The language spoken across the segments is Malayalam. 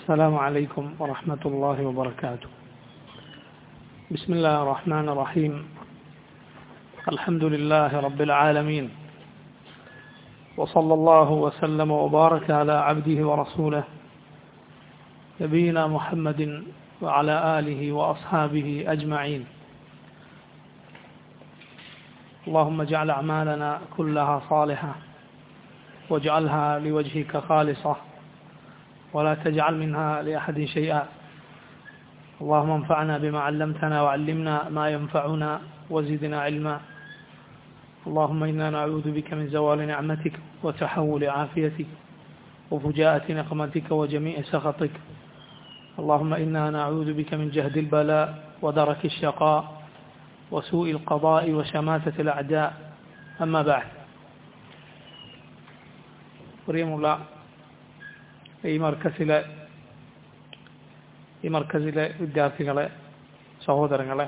السلام عليكم ورحمة الله وبركاته بسم الله الرحمن الرحيم الحمد لله رب العالمين وصلى الله وسلم وبارك على عبده ورسوله نبينا محمد وعلى آله وأصحابه أجمعين اللهم اجعل أعمالنا كلها صالحة واجعلها لوجهك خالصة ولا تجعل منها لأحد شيئا اللهم انفعنا بما علمتنا وعلمنا ما ينفعنا وزدنا علما اللهم إنا نعوذ بك من زوال نعمتك وتحول عافيتك وفجاءة نقمتك وجميع سخطك اللهم إنا نعوذ بك من جهد البلاء ودرك الشقاء وسوء القضاء وشماتة الأعداء أما بعد പ്രിയമുള്ള ഈ മർക്കസിലെ ഈ മർക്കസിലെ വിദ്യാർത്ഥികളെ സഹോദരങ്ങളെ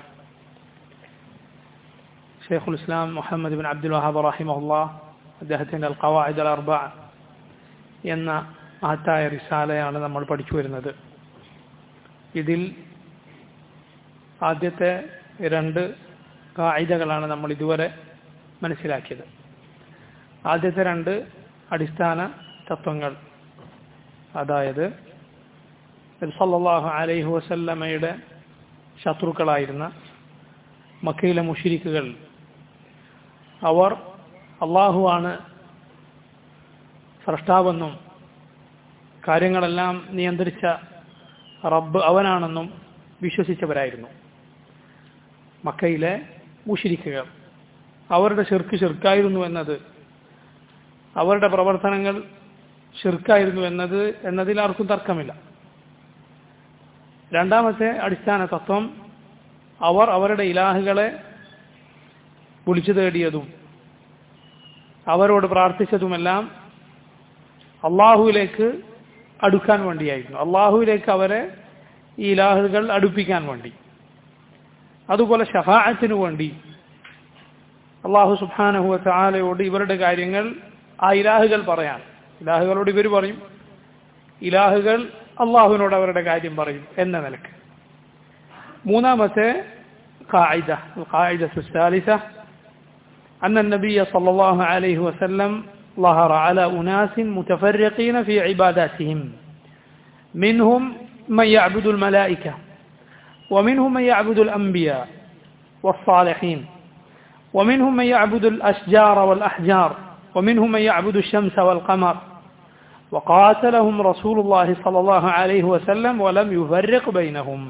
ഷെയ്ഖുൽ ഇസ്ലാം മുഹമ്മദ് ബിൻ അബ്ദുൽ വഹാബ് റഹിമഹുല്ല അദ്ദേഹത്തിൻ്റെ അൽ ഖവാഇദ് അൽ അർബ എന്ന മഹത്തായ റിസാലയാണ് നമ്മൾ പഠിച്ചു വരുന്നത് ഇതിൽ ആദ്യത്തെ രണ്ട് കായികകളാണ് നമ്മൾ ഇതുവരെ മനസ്സിലാക്കിയത് ആദ്യത്തെ രണ്ട് അടിസ്ഥാന തത്വങ്ങൾ അതായത് സല്ലാഹു അലൈഹി വസല്ലമയുടെ ശത്രുക്കളായിരുന്ന മക്കയിലെ മുഷിരിക്കുകൾ അവർ അള്ളാഹുവാണ് സ്രഷ്ടാവെന്നും കാര്യങ്ങളെല്ലാം നിയന്ത്രിച്ച റബ്ബ് അവനാണെന്നും വിശ്വസിച്ചവരായിരുന്നു മക്കയിലെ മുഷിരിക്കുകൾ അവരുടെ ചെറുക്ക് ചെറുക്കായിരുന്നു എന്നത് അവരുടെ പ്രവർത്തനങ്ങൾ ഷിർക്കായിരുന്നു എന്നത് എന്നതിൽ ആർക്കും തർക്കമില്ല രണ്ടാമത്തെ അടിസ്ഥാന തത്വം അവർ അവരുടെ ഇലാഹുകളെ വിളിച്ചു തേടിയതും അവരോട് പ്രാർത്ഥിച്ചതുമെല്ലാം അള്ളാഹുവിലേക്ക് അടുക്കാൻ വേണ്ടിയായിരുന്നു അള്ളാഹുവിലേക്ക് അവരെ ഈ ഇലാഹുകൾ അടുപ്പിക്കാൻ വേണ്ടി അതുപോലെ ഷഫാഅത്തിനു വേണ്ടി അള്ളാഹു സുബാനഹുവ ആലയോട് ഇവരുടെ കാര്യങ്ങൾ ആ ഇലാഹുകൾ പറയാൻ ഇലാഹുകളോട് ഇവർ പറയും ഇലാഹുകൾ അള്ളാഹുവിനോട് അവരുടെ കാര്യം പറയും എന്ന നിലക്ക് മൂന്നാമത്തെ قاعدة القاعدة الثالثة أن النبي صلى الله عليه وسلم ظهر على أناس متفرقين في عباداتهم منهم من يعبد الملائكة ومنهم من يعبد الأنبياء والصالحين ومنهم من يعبد الأشجار والأحجار ومنهم من يعبد الشمس والقمر وقاتلهم رسول الله صلى الله عليه وسلم ولم يفرق بينهم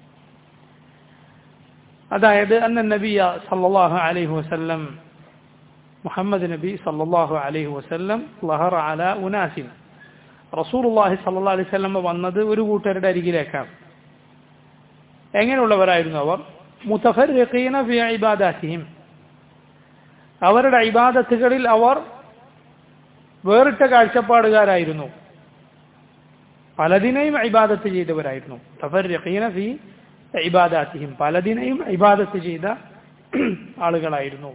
അതായത് അന്ന നബിയ സല്ലല്ലാഹു അലൈഹി വസല്ലം മുഹമ്മദ് നബി സല്ലല്ലാഹു അലൈഹി വസല്ലം ലഹറ അല ഉനാസിൻ റസൂലുള്ളാഹി സല്ലല്ലാഹു അലൈഹി വസല്ലം വന്നത് ഒരു കൂട്ടരുടെ അരികിലേക്കാണ് എങ്ങനെയുള്ളവരായിരുന്നു അവർ മുതഫർരിഖീന ഫി ഇബാദാത്തിഹിം അവരുടെ ഇബാദത്തുകളിൽ അവർ വേറിട്ട കാഴ്ചപ്പാടുകാരായിരുന്നു പലതിനെയും ഇബാദത്ത് ചെയ്തവരായിരുന്നു തഫർഖീന ഫി ഇബാദാത്തിഹിം പലതിനെയും ഇബാദത്ത് ചെയ്ത ആളുകളായിരുന്നു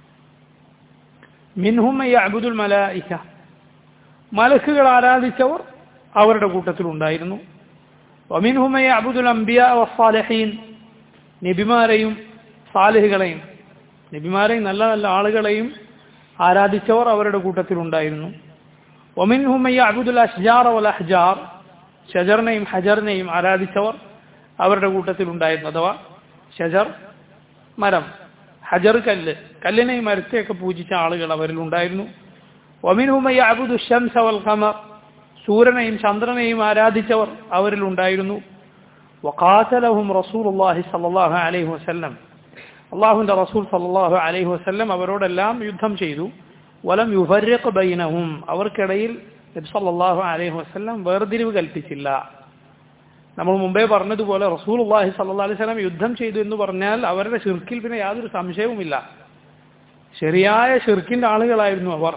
മിൻഹും അബുദുൽ മലായിക്ക മലക്കുകൾ ആരാധിച്ചവർ അവരുടെ കൂട്ടത്തിലുണ്ടായിരുന്നു വമിൻഹും അബുദുൽ അംബിയ വസാലഹീൻ നബിമാരെയും സാലിഹുകളെയും നബിമാരെയും നല്ല നല്ല ആളുകളെയും ആരാധിച്ചവർ അവരുടെ കൂട്ടത്തിലുണ്ടായിരുന്നു ഒമിൻഹുമയ്യ അബുദുൽ അഷ്ജാർ വൽ അഹ്ജാർ ഷജറിനെയും ഹജറിനെയും ആരാധിച്ചവർ അവരുടെ കൂട്ടത്തിലുണ്ടായിരുന്നു അഥവാ ഷജർ മരം ഹജർ കല്ല് കല്ലിനെയും മരത്തെയൊക്കെ പൂജിച്ച ആളുകൾ അവരിലുണ്ടായിരുന്നു ഒമിൻഹുമയ്യ അബുദു ഷംസ വൽ ഖമർ സൂര്യനെയും ചന്ദ്രനെയും ആരാധിച്ചവർ അവരിലുണ്ടായിരുന്നു വഖാതലഹും റസൂലുള്ളാഹി സ്വല്ലല്ലാഹു അലൈഹി വസല്ലം അള്ളാഹുവിന്റെ റസൂൽ സല്ലാഹു അലൈഹി വസ്ല്ലം അവരോടെല്ലാം യുദ്ധം ചെയ്തു വലം യുഫര്യഖ് ബൈനഹും അവർക്കിടയിൽ നബ്സല്ലാഹു അലൈഹി വസ്ല്ലം വേർതിരിവ് കൽപ്പിച്ചില്ല നമ്മൾ മുമ്പേ പറഞ്ഞതുപോലെ റസൂൽ അള്ളാഹി സല്ലാ അലൈഹി സ്വലം യുദ്ധം ചെയ്തു എന്ന് പറഞ്ഞാൽ അവരുടെ ഷിർക്കിൽ പിന്നെ യാതൊരു സംശയവുമില്ല ശരിയായ ഷിർക്കിന്റെ ആളുകളായിരുന്നു അവർ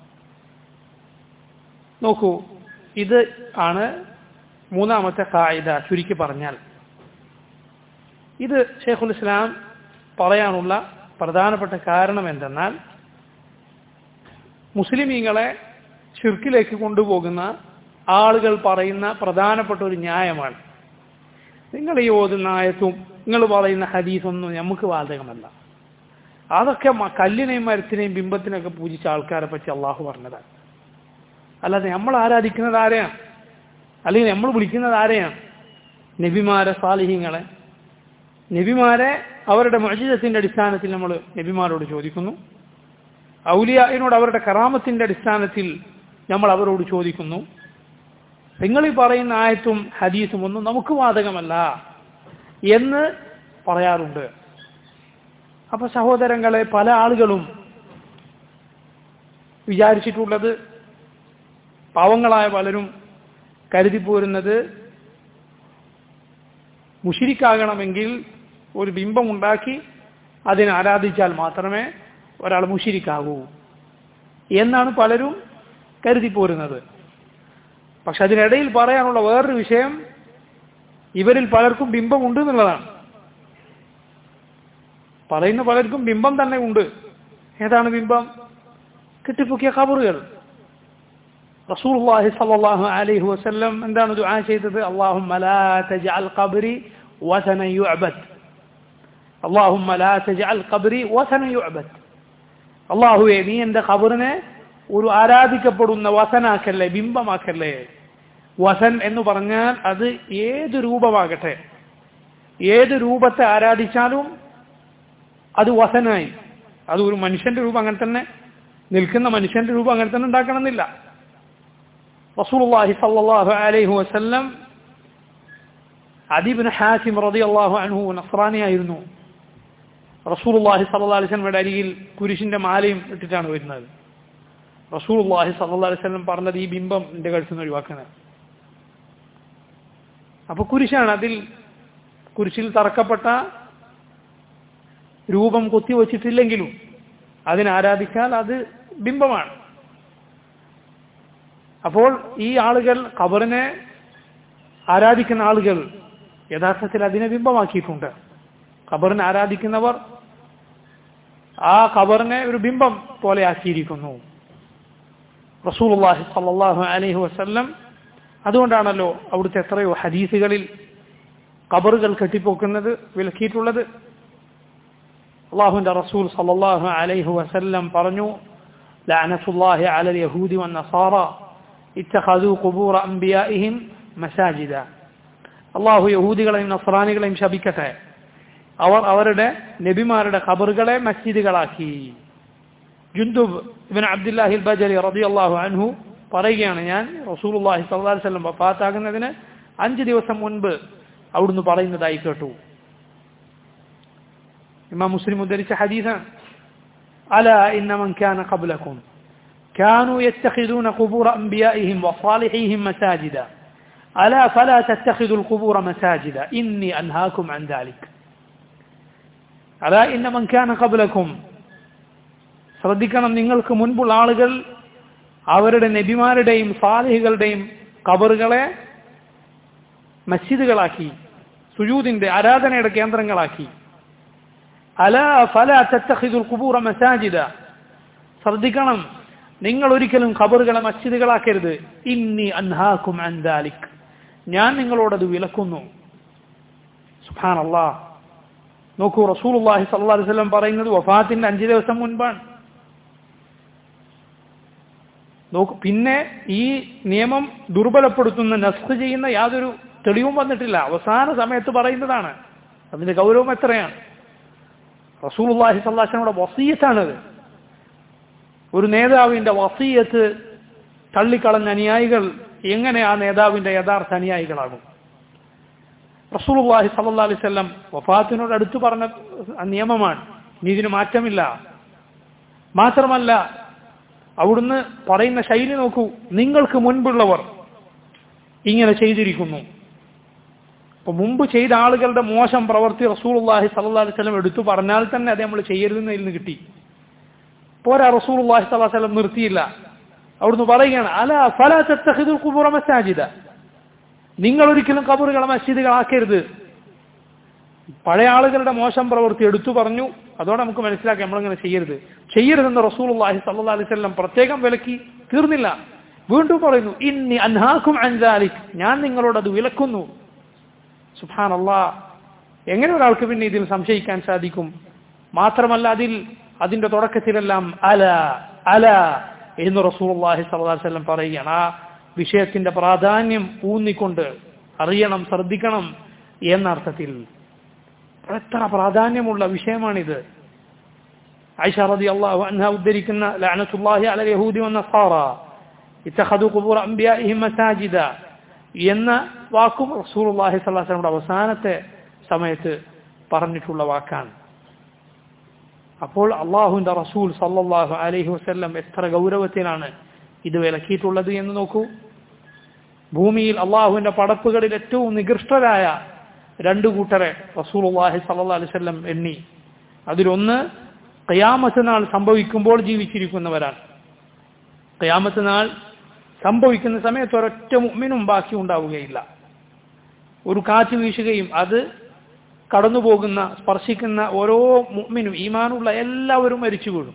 നോക്കൂ ഇത് ആണ് മൂന്നാമത്തെ കായിക ചുരുക്കി പറഞ്ഞാൽ ഇത് ഷെയ്ഖുൽ ഇസ്ലാം പറയാനുള്ള പ്രധാനപ്പെട്ട കാരണം എന്തെന്നാൽ മുസ്ലിമീങ്ങളെ ഷിർക്കിലേക്ക് കൊണ്ടുപോകുന്ന ആളുകൾ പറയുന്ന പ്രധാനപ്പെട്ട ഒരു ന്യായമാണ് നിങ്ങൾ ഈ ഓതുന്ന ആയത്തും നിങ്ങൾ പറയുന്ന ഹദീസൊന്നും നമുക്ക് ബാധകമല്ല അതൊക്കെ മ- കല്ലിനെയും മരത്തിനെയും ബിംബത്തിനെയൊക്കെ പൂജിച്ച ആൾക്കാരെ പറ്റി അള്ളാഹു പറഞ്ഞതാണ് അല്ലാതെ നമ്മൾ ആരാധിക്കുന്നത് ആരെയാണ് അല്ലെങ്കിൽ നമ്മൾ വിളിക്കുന്നത് ആരെയാണ് നബിമാരെ സാലിഹ്യങ്ങളെ നബിമാരെ അവരുടെ മജിദത്തിന്റെ അടിസ്ഥാനത്തിൽ നമ്മൾ നബിമാരോട് ചോദിക്കുന്നു ഔലിയായിനോട് അവരുടെ കറാമത്തിന്റെ അടിസ്ഥാനത്തിൽ നമ്മൾ അവരോട് ചോദിക്കുന്നു നിങ്ങൾ ഈ പറയുന്ന ആയത്തും ഹദീസും ഒന്നും നമുക്ക് ബാധകമല്ല എന്ന് പറയാറുണ്ട് അപ്പൊ സഹോദരങ്ങളെ പല ആളുകളും വിചാരിച്ചിട്ടുള്ളത് പാവങ്ങളായ പലരും കരുതിപ്പോരുന്നത് മുഷിരിക്കാകണമെങ്കിൽ ഒരു ബിംബം ഉണ്ടാക്കി അതിനെ ആരാധിച്ചാൽ മാത്രമേ ഒരാൾ മുഷിരിക്കാകൂ എന്നാണ് പലരും കരുതിപ്പോരുന്നത് പക്ഷെ അതിനിടയിൽ പറയാനുള്ള വേറൊരു വിഷയം ഇവരിൽ പലർക്കും ബിംബമുണ്ട് എന്നുള്ളതാണ് പറയുന്ന പലർക്കും ബിംബം തന്നെ ഉണ്ട് ഏതാണ് ബിംബം കെട്ടിപ്പൊക്കിയ കബറുകൾ റസൂലുള്ളാഹി സ്വല്ലല്ലാഹു അലൈഹി വസല്ലം എന്താണ് ദുആ ചെയ്തത് അല്ലാഹുമ്മ ലാ തജ്അൽ ഖബ്രി വസന യുഅബദ് അല്ലാഹുമ്മ ലാ തജ്അൽ ഖബ്രി വസന യുഅബദ് അല്ലാഹുവേ നീ എൻ്റെ ഖബറിനെ ഒരു ആരാധിക്കപ്പെടുന്ന വസനാക്കല്ലേ ബിംബമാക്കല്ലേ വസൻ എന്ന് പറഞ്ഞാൽ അത് ഏത് രൂപമാകട്ടെ ഏത് രൂപത്തെ ആരാധിച്ചാലും അത് വസനായി അത് ഒരു മനുഷ്യന്റെ രൂപം അങ്ങനെ തന്നെ നിൽക്കുന്ന മനുഷ്യന്റെ രൂപം അങ്ങനെ തന്നെ ഉണ്ടാക്കണമെന്നില്ല റസൂലുള്ളാഹി സല്ലല്ലാഹു അലൈഹി വസല്ലം അദീബിന് ഹാസിം റളിയല്ലാഹു അൻഹു നസ്രാനിയായിരുന്നു റസൂലുള്ളാഹി സല്ലല്ലാഹു അലൈഹി വസല്ലമയുടെ അരികിൽ കുരിശിന്റെ മാലയും ഇട്ടിട്ടാണ് വരുന്നത് റസൂലുള്ളാഹി സല്ലല്ലാഹു അലൈഹി വസല്ലം പറഞ്ഞത് ഈ ബിംബം എന്റെ കഴുത്തിൽ നിന്ന് ഒഴിവാക്കുന്നത് അപ്പൊ കുരിശാണ് അതിൽ കുരിശിൽ തറക്കപ്പെട്ട രൂപം കൊത്തിവച്ചിട്ടില്ലെങ്കിലും അതിനെ ആരാധിച്ചാൽ അത് ബിംബമാണ് അപ്പോൾ ഈ ആളുകൾ ഖബറിനെ ആരാധിക്കുന്ന ആളുകൾ യഥാർത്ഥത്തിൽ അതിനെ ബിംബമാക്കിയിട്ടുണ്ട് ഖബറിനെ ആരാധിക്കുന്നവർ ആ ഖബറിനെ ഒരു ബിംബം പോലെ ആക്കിയിരിക്കുന്നു റസൂലുള്ളാഹി സ്വല്ലല്ലാഹു അലൈഹി വസല്ലം അതുകൊണ്ടാണല്ലോ അവിടുത്തെ എത്രയോ ഹദീസുകളിൽ ഖബറുകൾ കെട്ടിപ്പൊക്കുന്നത് വിലക്കിയിട്ടുള്ളത് അള്ളാഹുവിന്റെ റസൂൽ സല്ലല്ലാഹു അലൈഹി വസല്ലം പറഞ്ഞു ലഅനത്തുല്ലാഹി അലൽ യഹൂദി വന്നസാറ ഇത്തഖദു ഖുബൂറ അംബിയാഇഹിം മസാജിദ അള്ളാഹു യഹൂദികളെയും നസ്രാനികളെയും ശപിക്കട്ടെ അവർ അവരുടെ നബിമാരുടെ ഖബറുകളെ മസ്ജിദുകളാക്കി ജുന്ദുബ് ഇബ്ൻ അബ്ദുല്ലാഹിൽ ബജലി റളിയല്ലാഹു അൻഹു പറയുകയാണ് ഞാൻ റസൂലുള്ളാഹി സ്വല്ലല്ലാഹു അലൈഹി വസല്ലം വഫാത്താകുന്നതിന് അഞ്ച് ദിവസം മുൻപ് അവിടുന്ന് പറയുന്നതായി കേട്ടു ഇമാം മുസ്ലിം ഉദ്ധരിച്ച ഹദീസാണ് ألا إن من كان قبلكم كانوا يتخذون قبور أنبيائهم وصالحيهم مساجدا ألا فلا تتخذوا القبور مساجدا إني أنهاكم عن ذلك ألا إن من كان قبلكم ശ്രദ്ധിക്കണം നിങ്ങൾക്ക് മുൻപുള്ള ആളുകൾ അവരുടെ നബിമാരുടെയും സാലിഹികളുടെയും കബറുകളെ മസ്ജിദുകളാക്കി സുജൂദിന്റെ ആരാധനയുടെ കേന്ദ്രങ്ങളാക്കി അല ഫല തത്തഖിദുൽ ഖുബൂറ മസാജിദ ശ്രദ്ധിക്കണം നിങ്ങൾ ഒരിക്കലും ഖബറുകളെ മസ്ജിദുകളാക്കരുത് ഇന്നി അൻഹാക്കും അൻ ദാലിക് ഞാൻ നിങ്ങളോടത് വിലക്കുന്നു സുബ്ഹാനല്ലാഹ് നോക്കൂ റസൂലുള്ളാഹി സ്വല്ലല്ലാഹു അലൈഹി വസല്ലം പറയുന്നത് വഫാത്തിന്റെ അഞ്ച് ദിവസം മുൻപാണ് നോക്കൂ പിന്നെ ഈ നിയമം ദുർബലപ്പെടുത്തുന്ന നസ്ഖ് ചെയ്യുന്ന യാതൊരു തെളിവും വന്നിട്ടില്ല അവസാന സമയത്ത് പറയുന്നതാണ് അതിന്റെ ഗൗരവം എത്രയാണ് റസൂലുള്ളാഹി സല്ലാസിനോട് വസീയത്താണത് ഒരു നേതാവിന്റെ വസീയത്ത് തള്ളിക്കളഞ്ഞ അനുയായികൾ എങ്ങനെ ആ നേതാവിന്റെ യഥാർത്ഥ അനുയായികളാകും റസൂലുള്ളാഹി സല്ലല്ലാഹു അലൈഹി വസല്ലം വഫാത്തിനോട് അടുത്ത് പറഞ്ഞ നിയമമാണ് ഇനി ഇതിന് മാറ്റമില്ല മാത്രമല്ല അവിടുന്ന് പറയുന്ന ശൈലി നോക്കൂ നിങ്ങൾക്ക് മുൻപുള്ളവർ ഇങ്ങനെ ചെയ്തിരിക്കുന്നു അപ്പൊ മുമ്പ് ചെയ്ത ആളുകളുടെ മോശം പ്രവൃത്തി റസൂലുള്ളാഹി സല്ലല്ലാഹു അലൈഹി വസല്ലം എടുത്തു പറഞ്ഞാൽ തന്നെ അത് നമ്മൾ ചെയ്യരുതെന്ന് നിന്ന് കിട്ടി പോരാ റസൂലുള്ളാഹി സല്ലല്ലാഹു അലൈഹി വസല്ലം നിർത്തിയില്ല അവിടുന്ന് പറയുകയാണ് അല ഫല തത്തഖിദുൽ ഖുബൂറ മസാജിദ നിങ്ങൾ ഒരിക്കലും കബറുകളെ മസ്ജിദുകളാക്കരുത് പഴയ ആളുകളുടെ മോശം പ്രവൃത്തി എടുത്തു പറഞ്ഞു അതോടെ നമുക്ക് മനസ്സിലാക്കാം നമ്മളിങ്ങനെ ചെയ്യരുത് ചെയ്യരുതെന്ന് റസൂലുള്ളാഹി സല്ലല്ലാഹു അലൈഹി വസല്ലം പ്രത്യേകം വിലക്കി തീർന്നില്ല വീണ്ടും പറയുന്നു ഇന്നി അൻഹാക്കും അൻസാലിക് ഞാൻ നിങ്ങളോട് അത് വിലക്കുന്നു സുഹാൻ എങ്ങനെ ഒരാൾക്ക് പിന്നെ ഇതിൽ സംശയിക്കാൻ സാധിക്കും മാത്രമല്ല അതിൽ അതിന്റെ തുടക്കത്തിലെല്ലാം അല അല എന്ന് റസൂർഹി സല്ലാസ്ലം പറയുകയാണ് ആ വിഷയത്തിന്റെ പ്രാധാന്യം ഊന്നിക്കൊണ്ട് അറിയണം ശ്രദ്ധിക്കണം എന്നർത്ഥത്തിൽ എത്ര പ്രാധാന്യമുള്ള വിഷയമാണിത് ഐഷ റതി അള്ളാഹു അൻഹ ഉദ്ധരിക്കുന്ന ലഅനത്തുല്ലാഹി അല യഹൂദി വന്നസാറ ഇത്തഖദു ഖുബൂർ അംബിയാഇഹിം മസാജിദ എന്ന വാക്കും റസൂലുള്ളാഹി സ്വല്ലല്ലാഹു അലൈഹി വസല്ലമയുടെ അവസാനത്തെ സമയത്ത് പറഞ്ഞിട്ടുള്ള വാക്കാണ് അപ്പോൾ അള്ളാഹുവിന്റെ റസൂൽ സല്ലല്ലാഹു അലൈഹി വസല്ലം എത്ര ഗൗരവത്തിലാണ് ഇത് വിലക്കിയിട്ടുള്ളത് എന്ന് നോക്കൂ ഭൂമിയിൽ അള്ളാഹുവിന്റെ പടപ്പുകളിൽ ഏറ്റവും നികൃഷ്ടരായ രണ്ടു കൂട്ടരെ റസൂലുള്ളാഹി സല്ലല്ലാഹു അലൈഹി വസല്ലം എണ്ണി അതിലൊന്ന് ഖിയാമത്ത് നാൾ സംഭവിക്കുമ്പോൾ ജീവിച്ചിരിക്കുന്നവരാണ് ഖിയാമത്ത് നാൾ സംഭവിക്കുന്ന സമയത്ത് ഒരൊറ്റ മുഅ്മിനും ബാക്കി ഉണ്ടാവുകയില്ല ഒരു കാറ്റ് വീശുകയും അത് കടന്നുപോകുന്ന സ്പർശിക്കുന്ന ഓരോ മുഅ്മിനും ഈമാനുള്ള എല്ലാവരും മരിച്ചു വീഴും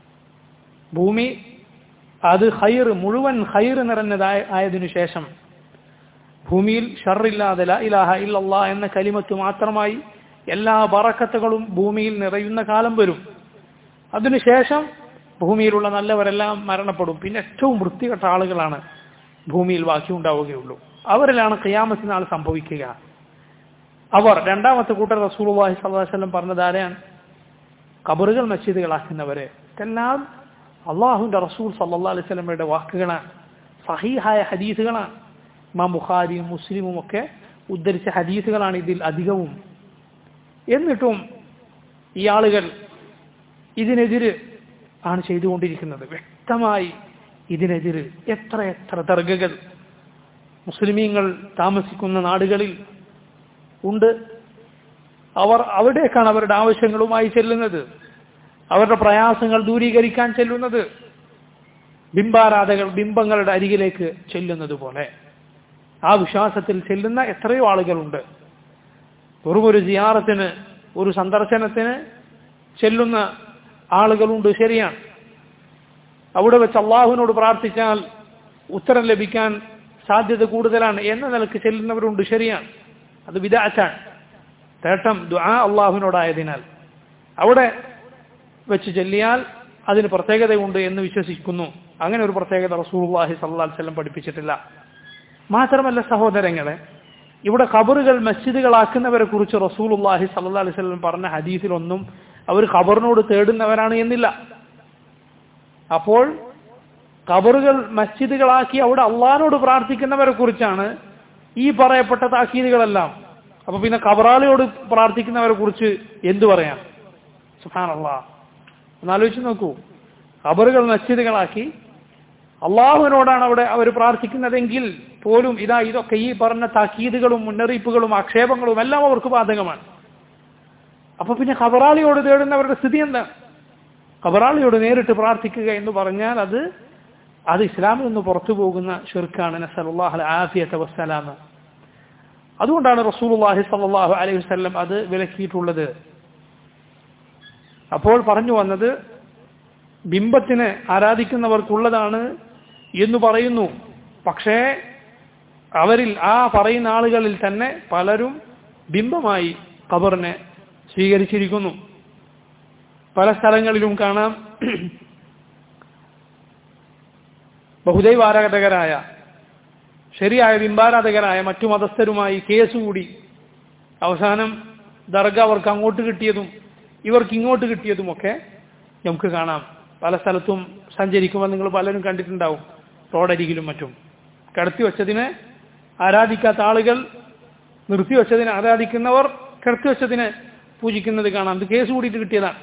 ഭൂമി അത് ഹൈർ മുഴുവൻ ഹൈർ നിറഞ്ഞതായ ആയതിനു ശേഷം ഭൂമിയിൽ ഷറില്ലാതെ ലാ ഇലാഹ ഇല്ലല്ലാ എന്ന കലിമത്ത് മാത്രമായി എല്ലാ ബറക്കത്തുകളും ഭൂമിയിൽ നിറയുന്ന കാലം വരും അതിനുശേഷം ഭൂമിയിലുള്ള നല്ലവരെല്ലാം മരണപ്പെടും പിന്നെ ഏറ്റവും വൃത്തികെട്ട ആളുകളാണ് ഭൂമിയിൽ ബാക്കി ഉണ്ടാവുകയുള്ളൂ അവരിലാണ് ഖിയാമത്ത് നാൾ സംഭവിക്കുക അവർ രണ്ടാമത്തെ കൂട്ടർ റസൂലുള്ളാഹി സ്വല്ലല്ലാഹു അലൈഹി വസല്ലം പറഞ്ഞത് ആരെയാണ് കബറുകൾ മസ്ജിദുകളാക്കുന്നവരെ ഇതെല്ലാം അള്ളാഹുവിന്റെ റസൂൽ സല്ലല്ലാഹു അലൈഹി വസല്ലമയുടെ വാക്കുകളാണ് സഹീഹായ ഹദീസുകളാണ് ഇമാം ബുഖാരിയും മുസ്ലിമും ഒക്കെ ഉദ്ധരിച്ച ഹദീസുകളാണ് ഇതിൽ അധികവും എന്നിട്ടും ഈ ആളുകൾ ഇതിനെതിര് ആണ് ചെയ്തുകൊണ്ടിരിക്കുന്നത് വ്യക്തമായി ഇതിനെതിര് എത്ര എത്ര ദർഗകൾ മുസ്ലിമീങ്ങൾ താമസിക്കുന്ന നാടുകളിൽ ഉണ്ട് അവർ അവിടേക്കാണ് അവരുടെ ആവശ്യങ്ങളുമായി ചെല്ലുന്നത് അവരുടെ പ്രയാസങ്ങൾ ദൂരീകരിക്കാൻ ചെല്ലുന്നത് ബിംബാരാധകൾ ബിംബങ്ങളുടെ അരികിലേക്ക് ചെല്ലുന്നത് പോലെ ആ വിശ്വാസത്തിൽ ചെല്ലുന്ന എത്രയോ ആളുകളുണ്ട് വെറും ഒരു ജിയാറത്തിന് ഒരു സന്ദർശനത്തിന് ചെല്ലുന്ന ആളുകളുണ്ട് ശരിയാണ് അവിടെ വെച്ച് അള്ളാഹുവിനോട് പ്രാർത്ഥിച്ചാൽ ഉത്തരം ലഭിക്കാൻ സാധ്യത കൂടുതലാണ് എന്ന നിലക്ക് ചെല്ലുന്നവരുണ്ട് ശരിയാണ് അത് വിദാച്ചാണ് തേട്ടം ദുആ അള്ളാഹുവിനോടായതിനാൽ അവിടെ വെച്ച് ചെല്ലിയാൽ അതിന് പ്രത്യേകതയുണ്ട് എന്ന് വിശ്വസിക്കുന്നു അങ്ങനെ ഒരു പ്രത്യേകത റസൂൽഹി സല്ലാ വല്ലം പഠിപ്പിച്ചിട്ടില്ല മാത്രമല്ല സഹോദരങ്ങളെ ഇവിടെ ഖബറുകൾ മസ്ജിദുകളാക്കുന്നവരെ കുറിച്ച് റസൂലുല്ലാഹി സല്ലാ അലൈഹി സ്വലം പറഞ്ഞ ഹദീസിലൊന്നും അവർ ഖബറിനോട് തേടുന്നവരാണ് എന്നില്ല അപ്പോൾ ഖബറുകൾ മസ്ജിദുകളാക്കി അവിടെ അള്ളഹാനോട് പ്രാർത്ഥിക്കുന്നവരെ കുറിച്ചാണ് ഈ പറയപ്പെട്ട താക്കീതുകളെല്ലാം അപ്പൊ പിന്നെ ഖബറാളിയോട് പ്രാർത്ഥിക്കുന്നവരെ കുറിച്ച് എന്തു പറയാം സുഹാൻ അള്ളാഹ് ഒന്നാലോചിച്ച് നോക്കൂ ഖബറുകൾ മസ്ജിദുകളാക്കി അള്ളാഹുവിനോടാണ് അവിടെ അവർ പ്രാർത്ഥിക്കുന്നതെങ്കിൽ പോലും ഇതാ ഇതൊക്കെ ഈ പറഞ്ഞ താക്കീതുകളും മുന്നറിയിപ്പുകളും ആക്ഷേപങ്ങളും എല്ലാം അവർക്ക് ബാധകമാണ് അപ്പൊ പിന്നെ ഖബറാളിയോട് തേടുന്നവരുടെ സ്ഥിതി എന്താ ഖബറാളിയോട് നേരിട്ട് പ്രാർത്ഥിക്കുക എന്ന് പറഞ്ഞാൽ അത് അത് ഇസ്ലാമിൽ നിന്ന് പുറത്തു പോകുന്ന ഷിർക്കാണ് നസലുല്ലാഹ് ആഫിയത്ത് വസ്സലാമ അതുകൊണ്ടാണ് റസൂലുള്ളാഹി സ്വല്ലല്ലാഹു അലൈഹി വസല്ലം അത് വിലക്കിയിട്ടുള്ളത് അപ്പോൾ പറഞ്ഞു വന്നത് ബിംബത്തിനെ ആരാധിക്കുന്നവർക്കുള്ളതാണ് എന്ന് പറയുന്നു പക്ഷേ അവരിൽ ആ പറയുന്ന ആളുകളിൽ തന്നെ പലരും ബിംബമായി ഖബറിനെ സ്വീകരിച്ചിരിക്കുന്നു പല സ്ഥലങ്ങളിലും കാണാം ബഹുദൈവാരാധകരായ ശരിയായ ബിംബാരാധകരായ മറ്റു മതസ്ഥരുമായി കേസുകൂടി അവസാനം ദർഗ അവർക്ക് അങ്ങോട്ട് കിട്ടിയതും ഇവർക്ക് ഇങ്ങോട്ട് കിട്ടിയതുമൊക്കെ നമുക്ക് കാണാം പല സ്ഥലത്തും സഞ്ചരിക്കുമ്പോൾ നിങ്ങൾ പലരും കണ്ടിട്ടുണ്ടാവും റോഡരികിലും മറ്റും കിടത്തി വെച്ചതിനെ ആരാധിക്കാത്ത ആളുകൾ നിർത്തിവെച്ചതിനെ ആരാധിക്കുന്നവർ കിടത്തി വെച്ചതിനെ പൂജിക്കുന്നത് കാണാം ഇത് കേസ് കൂടിയിട്ട് കിട്ടിയതാണ്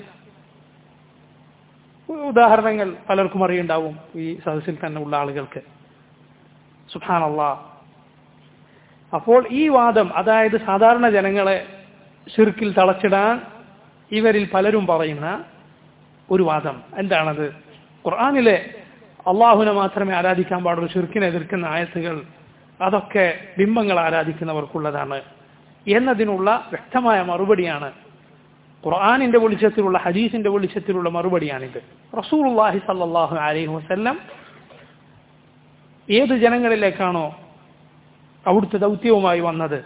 ഉദാഹരണങ്ങൾ പലർക്കും അറിയുണ്ടാവും ഈ സദസ്സിൽ തന്നെ ഉള്ള ആളുകൾക്ക് സുഹാനല്ല അപ്പോൾ ഈ വാദം അതായത് സാധാരണ ജനങ്ങളെ ഷിർക്കിൽ തളച്ചിടാൻ ഇവരിൽ പലരും പറയുന്ന ഒരു വാദം എന്താണത് ഖുർആാനിലെ അള്ളാഹുവിനെ മാത്രമേ ആരാധിക്കാൻ പാടുള്ളൂ ഷിർക്കിനെ എതിർക്കുന്ന ആയത്തുകൾ അതൊക്കെ ബിംബങ്ങൾ ആരാധിക്കുന്നവർക്കുള്ളതാണ് എന്നതിനുള്ള വ്യക്തമായ മറുപടിയാണ് ഖുർആാനിന്റെ വെളിച്ചത്തിലുള്ള ഹദീസിന്റെ വെളിച്ചത്തിലുള്ള മറുപടിയാണിത് റസൂലുള്ളാഹി സല്ലല്ലാഹു അലൈഹി വസല്ലം ഏത് ജനങ്ങളിലേക്കാണോ അവിടുത്തെ ദൗത്യവുമായി വന്നത്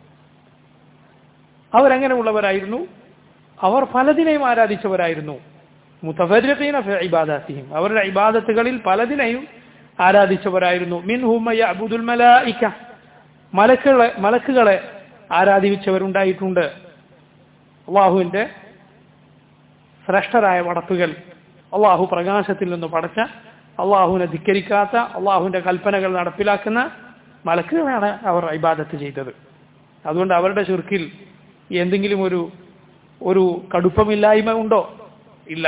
അവരെങ്ങനെയുള്ളവരായിരുന്നു അവർ പലതിനെയും ആരാധിച്ചവരായിരുന്നു മുത്തഫരീന ഇബാദാത്തിയും അവരുടെ ഇബാദത്തുകളിൽ പലതിനെയും ആരാധിച്ചവരായിരുന്നു മിൻഹും അബുദുൽ മലായിക്ക മലക്കുകളെ മലക്കുകളെ ആരാധിച്ചവരുണ്ടായിട്ടുണ്ട് അള്ളാഹുവിന്റെ ശ്രേഷ്ഠരായ വടത്തുകൾ അള്ളാഹു പ്രകാശത്തിൽ നിന്ന് പടച്ച അള്ളാഹുവിനെ ധിക്കരിക്കാത്ത അള്ളാഹുവിന്റെ കൽപ്പനകൾ നടപ്പിലാക്കുന്ന മലക്കുകളാണ് അവർ ഇബാദത്ത് ചെയ്തത് അതുകൊണ്ട് അവരുടെ ചുരുക്കിൽ എന്തെങ്കിലും ഒരു ഒരു കടുപ്പമില്ലായ്മ ഉണ്ടോ ഇല്ല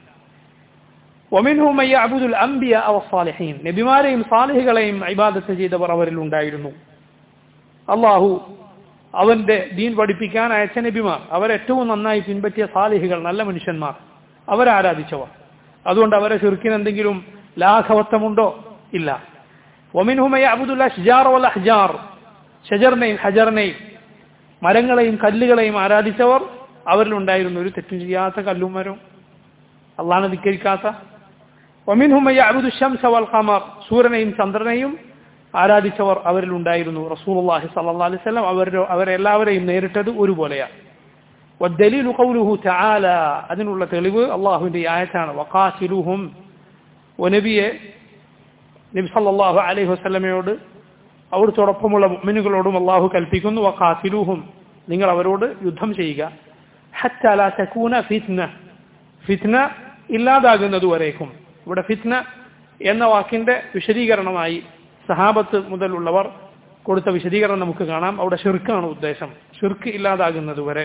ഒമിൻഹും അബുദുൽ അംബിയ അവ സാലിഹീൻ നബിമാരെയും സാലിഹികളെയും ഇബാദത്ത് ചെയ്തവർ അവരിൽ ഉണ്ടായിരുന്നു അള്ളാഹു അവന്റെ ദീൻ പഠിപ്പിക്കാൻ അയച്ച നബിമാർ അവരേറ്റവും നന്നായി പിൻപറ്റിയ സാലിഹികൾ നല്ല മനുഷ്യന്മാർ അവരാരാധിച്ചവർ അതുകൊണ്ട് അവരെ ചുരുക്കിന് എന്തെങ്കിലും ലാഘവത്വമുണ്ടോ ഇല്ല ഒമിൻഹുമയ അബുദുൽ അഷ്ജാർ വൽ അഹ്ജാർ ഷജറിനെയും ഹജറിനെയും മരങ്ങളെയും കല്ലുകളെയും ആരാധിച്ചവർ അവരിലുണ്ടായിരുന്നു ഒരു തെറ്റും ചെയ്യാത്ത കല്ലും മരവും അള്ളാഹനെ ധിക്കരിക്കാത്ത ഒമിൻഹുമയ അബുദു ഷംസ വൽ ഖമർ സൂര്യനെയും ചന്ദ്രനെയും ആരാധിച്ചവർ അവരിലുണ്ടായിരുന്നു റസൂലുള്ളാഹി സ്വല്ലല്ലാഹു അലൈഹി വസല്ലം അവരുടെ അവരെല്ലാവരെയും നേരിട്ടത് ഒരുപോലെയാണ് والدليل قوله تعالى അതിനുള്ള തെളിവ് അള്ളാഹുവിന്റെ ആയത്താണ് വഖാസിലുഹും നബിയെ നബി സല്ലല്ലാഹു അലൈഹി വസല്ലമയോട് അവിടുത്തോടൊപ്പമുള്ള മുഅ്മിനുകളോടും അള്ളാഹു കൽപ്പിക്കുന്നു വഖാസിലുഹും നിങ്ങൾ അവരോട് യുദ്ധം ചെയ്യുക ഹത്താ ലാ തകൂന ഫിത്ന ഫിത്ന ഇല്ലാതാകുന്നത് വരേക്കും ഇവിടെ ഫിത്ന എന്ന വാക്കിന്റെ വിശദീകരണമായി സഹാബത്ത് മുതലുള്ളവർ കൊടുത്ത വിശദീകരണം നമുക്ക് കാണാം അവിടെ ഷിർക്കാണ് ഉദ്ദേശം ഷിർക്ക് ഇല്ലാതാകുന്നത് വരെ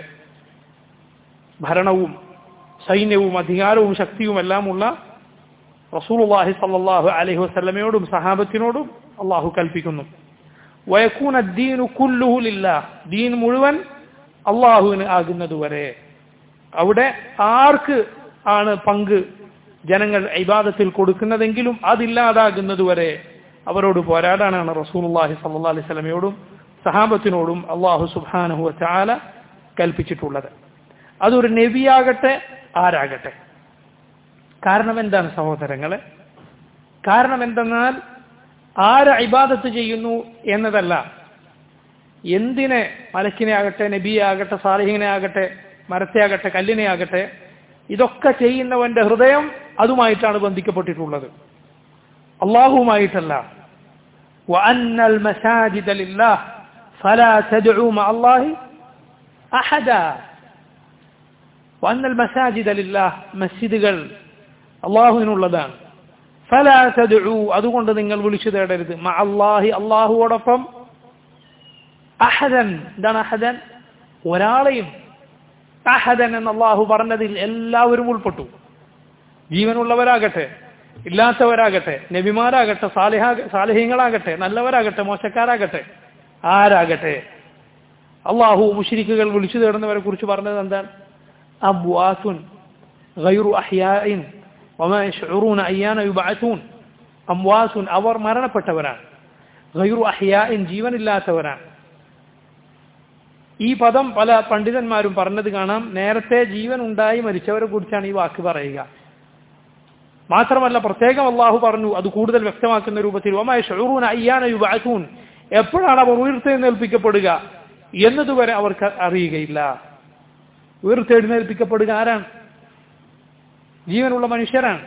ഭരണവും സൈന്യവും അധികാരവും ശക്തിയും എല്ലാമുള്ള റസൂലുള്ളാഹി സല്ലല്ലാഹു അലൈഹി വസല്ലമയോടും സഹാബത്തിനോടും അള്ളാഹു കൽപ്പിക്കുന്നു വയക്കൂന ദീനു കുല്ലുഹു ലില്ലാഹ് ദീൻ മുഴുവൻ അള്ളാഹുവിന് ആകുന്നത് വരെ അവിടെ ആർക്ക് ആണ് പങ്ക് ജനങ്ങൾ ഇബാദത്തിൽ കൊടുക്കുന്നതെങ്കിലും അതില്ലാതാകുന്നത് വരെ അവരോട് പോരാടാനാണ് റസൂലുള്ളാഹി സല്ലല്ലാഹു അലൈഹി വസല്ലമയോടും സഹാബത്തിനോടും അള്ളാഹു സുബ്ഹാനഹു വതആല കൽപ്പിച്ചിട്ടുള്ളത് അതൊരു നബിയാകട്ടെ ആരാകട്ടെ കാരണം എന്താണ് സഹോദരങ്ങളെ കാരണം എന്തെന്നാൽ ആര് ഇബാദത്ത് ചെയ്യുന്നു എന്നതല്ല എന്തിനെ മലക്കിനെ ആകട്ടെ നബിയെ ആകട്ടെ സാലിഹിനെ ആകട്ടെ മരത്തെ ആകട്ടെ കല്ലിനെ ആകട്ടെ ഇതൊക്കെ ചെയ്യുന്നവന്റെ ഹൃദയം അതുമായിട്ടാണ് ബന്ധിക്കപ്പെട്ടിട്ടുള്ളത് അള്ളാഹുവുമായിട്ടല്ല وأن المساجد لله فلا تدعوا مع الله أحدا وأن المساجد لله مسجدകൾ അള്ളാഹുവിനുള്ളതാണ് ഫലാ തദ്ഉ അതുകൊണ്ട് നിങ്ങൾ വിളിച്ചു തേടരുത് മഅ അല്ലാഹി അള്ളാഹുവോടൊപ്പം അഹദൻ എന്താണ് അഹദൻ ഒരാളെയും അഹദൻ എന്ന് അള്ളാഹു പറഞ്ഞതിൽ എല്ലാവരും ഉൾപ്പെട്ടു ജീവനുള്ളവരാകട്ടെ ഇല്ലാത്തവരാകട്ടെ നബിമാരാകട്ടെ സാലിഹാ സാലിഹ്യങ്ങളാകട്ടെ നല്ലവരാകട്ടെ മോശക്കാരാകട്ടെ ആരാകട്ടെ അള്ളാഹു മുഷിരിക്കുകൾ വിളിച്ചു തേടുന്നവരെ കുറിച്ച് പറഞ്ഞത് എന്താണ് അബ്വാസുൻ ഗൈറു അഹ്യാഇൻ വമാ യശ്ഉറൂന അയ്യാന യുബഅസൂൻ അംവാസുൻ അവർ മരണപ്പെട്ടവരാണ് ഗൈറു അഹ്യാഇൻ ജീവനില്ലാത്തവരാണ് ഈ പദം പല പണ്ഡിതന്മാരും പറഞ്ഞത് കാണാം നേരത്തെ ജീവൻ ഉണ്ടായി മരിച്ചവരെ കുറിച്ചാണ് ഈ വാക്ക് പറയുക മാത്രമല്ല പ്രത്യേകം അള്ളാഹു പറഞ്ഞു അത് കൂടുതൽ വ്യക്തമാക്കുന്ന രൂപത്തിൽ ഒമായ ഷറൂൻ അയ്യാന യുബഅസൂൻ എപ്പോഴാണ് അവർ ഉയർത്തെഴുന്നേൽപ്പിക്കപ്പെടുക എന്നതുവരെ അവർക്ക് അറിയുകയില്ല ഉയർത്തെഴുന്നേൽപ്പിക്കപ്പെടുക ആരാണ് ജീവനുള്ള മനുഷ്യരാണ്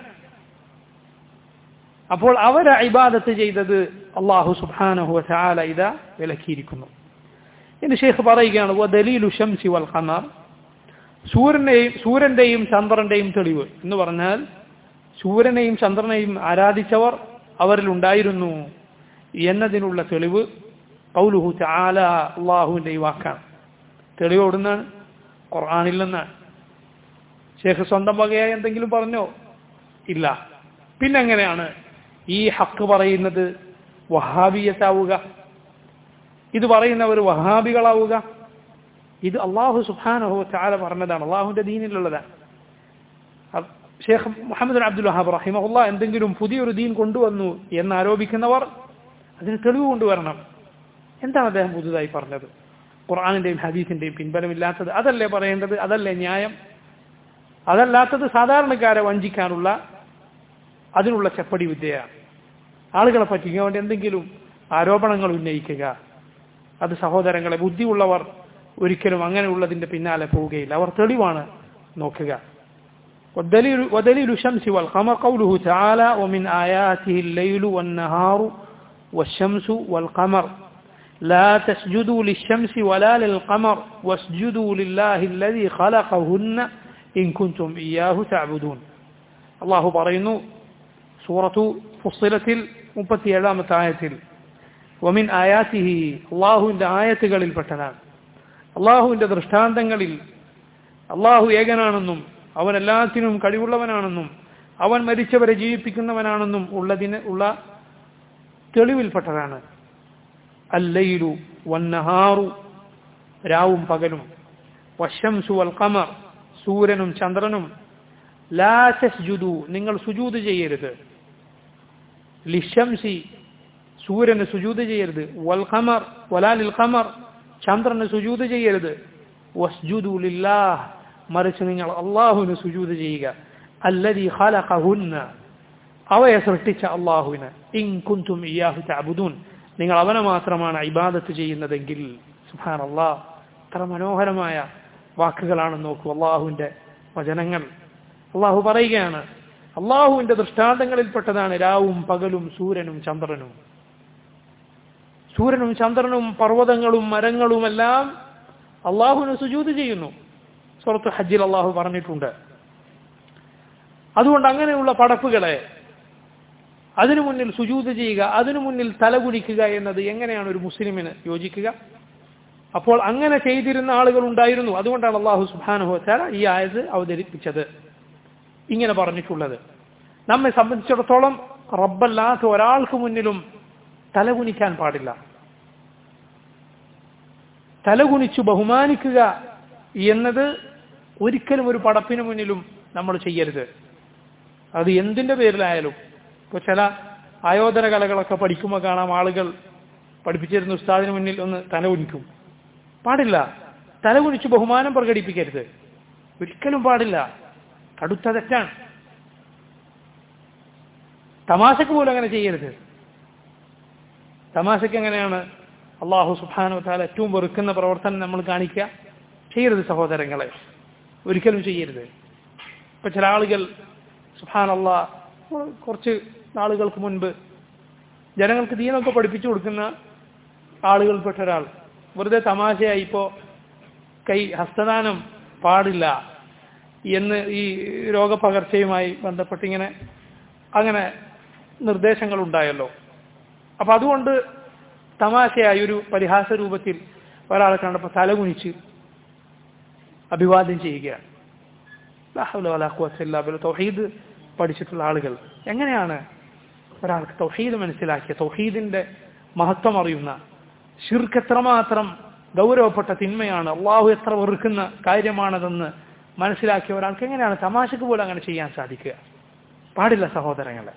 അപ്പോൾ അവരെ ഇബാദത്ത് ചെയ്തത് അള്ളാഹു സുബാനഹു ചാല ഇത വിലക്കിയിരിക്കുന്നു ഇനി ഷെയ്ഖ് പറയുകയാണ് ദലീലു ഷംസി വൽ ഖമർ സൂര്യനെയും സൂര്യന്റെയും ചന്ദ്രന്റെയും തെളിവ് എന്ന് പറഞ്ഞാൽ സൂര്യനെയും ചന്ദ്രനെയും ആരാധിച്ചവർ അവരിൽ ഉണ്ടായിരുന്നു എന്നതിനുള്ള തെളിവ് കൗലുഹു ചാല അള്ളാഹുവിന്റെ ഈ വാക്കാണ് തെളിവ് എവിടുന്നാണ് ഖുർആാനിൽ നിന്നാണ് ഷേഖ് സ്വന്തം വകയായി എന്തെങ്കിലും പറഞ്ഞോ ഇല്ല പിന്നെങ്ങനെയാണ് ഈ ഹക്ക് പറയുന്നത് വഹാബിയത്താവുക ഇത് പറയുന്നവർ വഹാബികളാവുക ഇത് അള്ളാഹു സുഹാനഹു ചാല പറഞ്ഞതാണ് അള്ളാഹുവിന്റെ ദീനിലുള്ളതാണ് ഷേഖ് മുഹമ്മദ് അബ്ദുൽ വഹാബ് റഹിമഹുല്ല എന്തെങ്കിലും പുതിയൊരു ദീൻ കൊണ്ടുവന്നു എന്ന് ആരോപിക്കുന്നവർ അതിന് തെളിവ് കൊണ്ടുവരണം എന്താണ് അദ്ദേഹം പുതുതായി പറഞ്ഞത് ഖുർആാനിന്റെയും ഹദീസിന്റെയും പിൻബലമില്ലാത്തത് അതല്ലേ പറയേണ്ടത് അതല്ലേ ന്യായം അതല്ലാത്തത് സാധാരണക്കാരെ വഞ്ചിക്കാനുള്ള അതിനുള്ള ചെപ്പടി വിദ്യയാണ് ആളുകളെ പറ്റിക്കാൻ വേണ്ടി എന്തെങ്കിലും ആരോപണങ്ങൾ ഉന്നയിക്കുക അത് സഹോദരങ്ങളെ ബുദ്ധിയുള്ളവർ ഒരിക്കലും അങ്ങനെയുള്ളതിന്റെ പിന്നാലെ പോവുകയില്ല അവർ തെളിവാണ് നോക്കുക والدليل ودليل الشمس والقمر قوله تعالى ومن آياته الليل والنهار والشمس والقمر لا تسجدوا للشمس ولا للقمر واسجدوا لله الذي خلقهن إن كنتم إياه تعبدون الله പറയുന്നു സൂറത്തു ഫുസ്സിലത്തിൽ മുപ്പത്തിയേഴാമത്തെ ആയത്തിൽ വമിൻ ആയാത്തിഹി അള്ളാഹുവിൻ്റെ ആയത്തുകളിൽപ്പെട്ടതാണ് അള്ളാഹുവിൻ്റെ ദൃഷ്ടാന്തങ്ങളിൽ അള്ളാഹു ഏകനാണെന്നും അവൻ എല്ലാത്തിനും കഴിവുള്ളവനാണെന്നും അവൻ മരിച്ചവരെ ജീവിപ്പിക്കുന്നവനാണെന്നും ഉള്ളതിന് ഉള്ള തെളിവിൽപ്പെട്ടതാണ് അല്ലയിലു വന്നഹാറു രാവും പകലും വശംസു വൽ ഖമർ സൂര്യനും ചന്ദ്രനും ലാ തസ്ജുദു നിങ്ങൾ സുജൂദ് ചെയ്യരുത് ലിഷംസി സൂര്യന് സുജൂദ് ചെയ്യരുത് വൽ ഖമർ വലാലിൽ ഖമർ ചന്ദ്രന് സുജൂദ് ചെയ്യരുത് വസ്ജുദു ലില്ലാഹ് മറിച്ച് നിങ്ങൾ അള്ളാഹുവിന് സുജൂദ് ചെയ്യുക അല്ലതി ഖലഖഹുന്ന അവയെ സൃഷ്ടിച്ച അള്ളാഹുവിന് ഇൻ കുന്തും ഇയാഹു തഅബുദൂൻ നിങ്ങൾ അവനെ മാത്രമാണ് ഇബാദത്ത് ചെയ്യുന്നതെങ്കിൽ സുഹാൻ അള്ളാഹ് എത്ര മനോഹരമായ വാക്കുകളാണെന്ന് നോക്കൂ അള്ളാഹുവിന്റെ വചനങ്ങൾ അള്ളാഹു പറയുകയാണ് അള്ളാഹുവിന്റെ ദൃഷ്ടാന്തങ്ങളിൽപ്പെട്ടതാണ് രാവും പകലും സൂര്യനും ചന്ദ്രനും സൂര്യനും ചന്ദ്രനും പർവ്വതങ്ങളും മരങ്ങളുമെല്ലാം അള്ളാഹുവിന് സുജൂത് ചെയ്യുന്നു സുറത്ത് ഹജ്ജിൽ അള്ളാഹു പറഞ്ഞിട്ടുണ്ട് അതുകൊണ്ട് അങ്ങനെയുള്ള പടപ്പുകളെ അതിനു മുന്നിൽ സുജൂത് ചെയ്യുക അതിനു മുന്നിൽ തലകുനിക്കുക എന്നത് എങ്ങനെയാണ് ഒരു മുസ്ലിമിന് യോജിക്കുക അപ്പോൾ അങ്ങനെ ചെയ്തിരുന്ന ആളുകൾ ഉണ്ടായിരുന്നു അതുകൊണ്ടാണ് അള്ളാഹു സുബാനുഹോച്ചാല ഈ ആയത് അവതരിപ്പിച്ചത് ഇങ്ങനെ പറഞ്ഞിട്ടുള്ളത് നമ്മെ സംബന്ധിച്ചിടത്തോളം റബ്ബല്ലാത്ത ഒരാൾക്ക് മുന്നിലും തലകുനിക്കാൻ പാടില്ല തലകുനിച്ചു ബഹുമാനിക്കുക എന്നത് ഒരിക്കലും ഒരു പടപ്പിന് മുന്നിലും നമ്മൾ ചെയ്യരുത് അത് എന്തിന്റെ പേരിലായാലും ഇപ്പോൾ ചില ആയോധന കലകളൊക്കെ പഠിക്കുമ്പോൾ കാണാം ആളുകൾ പഠിപ്പിച്ചിരുന്ന ഉസ്താദിന് മുന്നിൽ ഒന്ന് തലകുനിക്കും പാടില്ല തലകുനിച്ച് ബഹുമാനം പ്രകടിപ്പിക്കരുത് ഒരിക്കലും പാടില്ല കടുത്ത തെറ്റാണ് തമാശക്ക് പോലും അങ്ങനെ ചെയ്യരുത് തമാശക്ക് എങ്ങനെയാണ് അള്ളാഹു സുബാനു താല ഏറ്റവും വെറുക്കുന്ന പ്രവർത്തനം നമ്മൾ കാണിക്കുക ചെയ്യരുത് സഹോദരങ്ങളെ ഒരിക്കലും ചെയ്യരുത് ഇപ്പൊ ചില ആളുകൾ സുഹാൻ അള്ളാ കുറച്ച് നാളുകൾക്ക് മുൻപ് ജനങ്ങൾക്ക് ദീനൊക്കെ പഠിപ്പിച്ചു കൊടുക്കുന്ന ആളുകൾപ്പെട്ട ഒരാൾ വെറുതെ തമാശയായി ഇപ്പോ കൈ ഹസ്തദാനം പാടില്ല എന്ന് ഈ രോഗപകർച്ചയുമായി ബന്ധപ്പെട്ട് ഇങ്ങനെ അങ്ങനെ നിർദ്ദേശങ്ങൾ ഉണ്ടായല്ലോ അപ്പൊ അതുകൊണ്ട് തമാശയായി ഒരു പരിഹാസ രൂപത്തിൽ ഒരാളെ കണ്ടപ്പോൾ തലകുനിച്ച് അഭിവാദ്യം ചെയ്യുകയാണ് തൗഹീദ് പഠിച്ചിട്ടുള്ള ആളുകൾ എങ്ങനെയാണ് ഒരാൾക്ക് തൗഹീദ് മനസ്സിലാക്കിയ തൗഹീദിന്റെ മഹത്വം അറിയുന്ന ഷിർക്ക് എത്രമാത്രം ഗൗരവപ്പെട്ട തിന്മയാണ് അള്ളാഹു എത്ര വെറുക്കുന്ന കാര്യമാണതെന്ന് മനസ്സിലാക്കിയ ഒരാൾക്ക് എങ്ങനെയാണ് തമാശക്ക് പോലും അങ്ങനെ ചെയ്യാൻ സാധിക്കുക പാടില്ല സഹോദരങ്ങളെ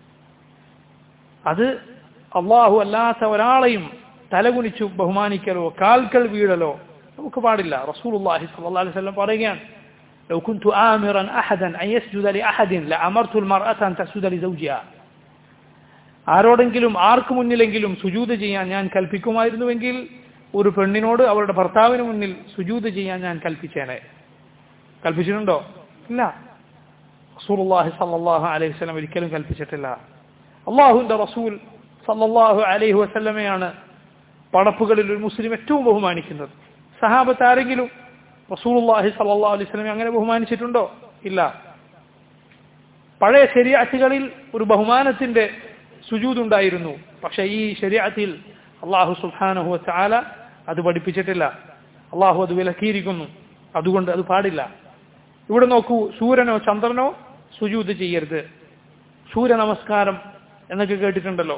അത് അള്ളാഹു അല്ലാത്ത ഒരാളെയും തലകുനിച്ചു ബഹുമാനിക്കലോ കാൽക്കൽ വീഴലോ നമുക്ക് പാടില്ല റസൂലുള്ളാഹി സ്വല്ലല്ലാഹു അലൈഹി വസല്ലം പറയുകയാണ് لو كنت آمرا أحدا أن يسجد لأحد لأمرت المرأة أن تسجد لزوجها ആരോടെങ്കിലും ആർക്ക് മുന്നിലെങ്കിലും സുജൂത് ചെയ്യാൻ ഞാൻ കൽപ്പിക്കുമായിരുന്നുവെങ്കിൽ ഒരു പെണ്ണിനോട് അവരുടെ ഭർത്താവിന് മുന്നിൽ സുജൂത് ചെയ്യാൻ ഞാൻ കൽപ്പിച്ചേനെ കൽപ്പിച്ചിട്ടുണ്ടോ ഇല്ല റസൂലുള്ളാഹി സല്ലല്ലാഹു അലൈഹി വസല്ലം ഒരിക്കലും കൽപ്പിച്ചിട്ടില്ല അള്ളാഹുവിന്റെ റസൂൽ സല്ലല്ലാഹു അലൈഹി വസല്ലമയാണ് പടപ്പുകളിൽ ഒരു മുസ്ലിം ഏറ്റവും ബഹുമാനിക്കുന്നത് സഹാബത്ത് ആരെങ്കിലും റസൂലുള്ളാഹി സല്ലല്ലാഹു അലൈഹി വസല്ലം അങ്ങനെ ബഹുമാനിച്ചിട്ടുണ്ടോ ഇല്ല പഴയ ശരിയാറ്റുകളിൽ ഒരു ബഹുമാനത്തിന്റെ സുജൂതുണ്ടായിരുന്നു പക്ഷെ ഈ ശരിയാത്തിൽ അള്ളാഹു സുഹാനഹു ചാല അത് പഠിപ്പിച്ചിട്ടില്ല അള്ളാഹു അത് വിലക്കിയിരിക്കുന്നു അതുകൊണ്ട് അത് പാടില്ല ഇവിടെ നോക്കൂ സൂര്യനോ ചന്ദ്രനോ സുജൂത് ചെയ്യരുത് സൂര്യ നമസ്കാരം എന്നൊക്കെ കേട്ടിട്ടുണ്ടല്ലോ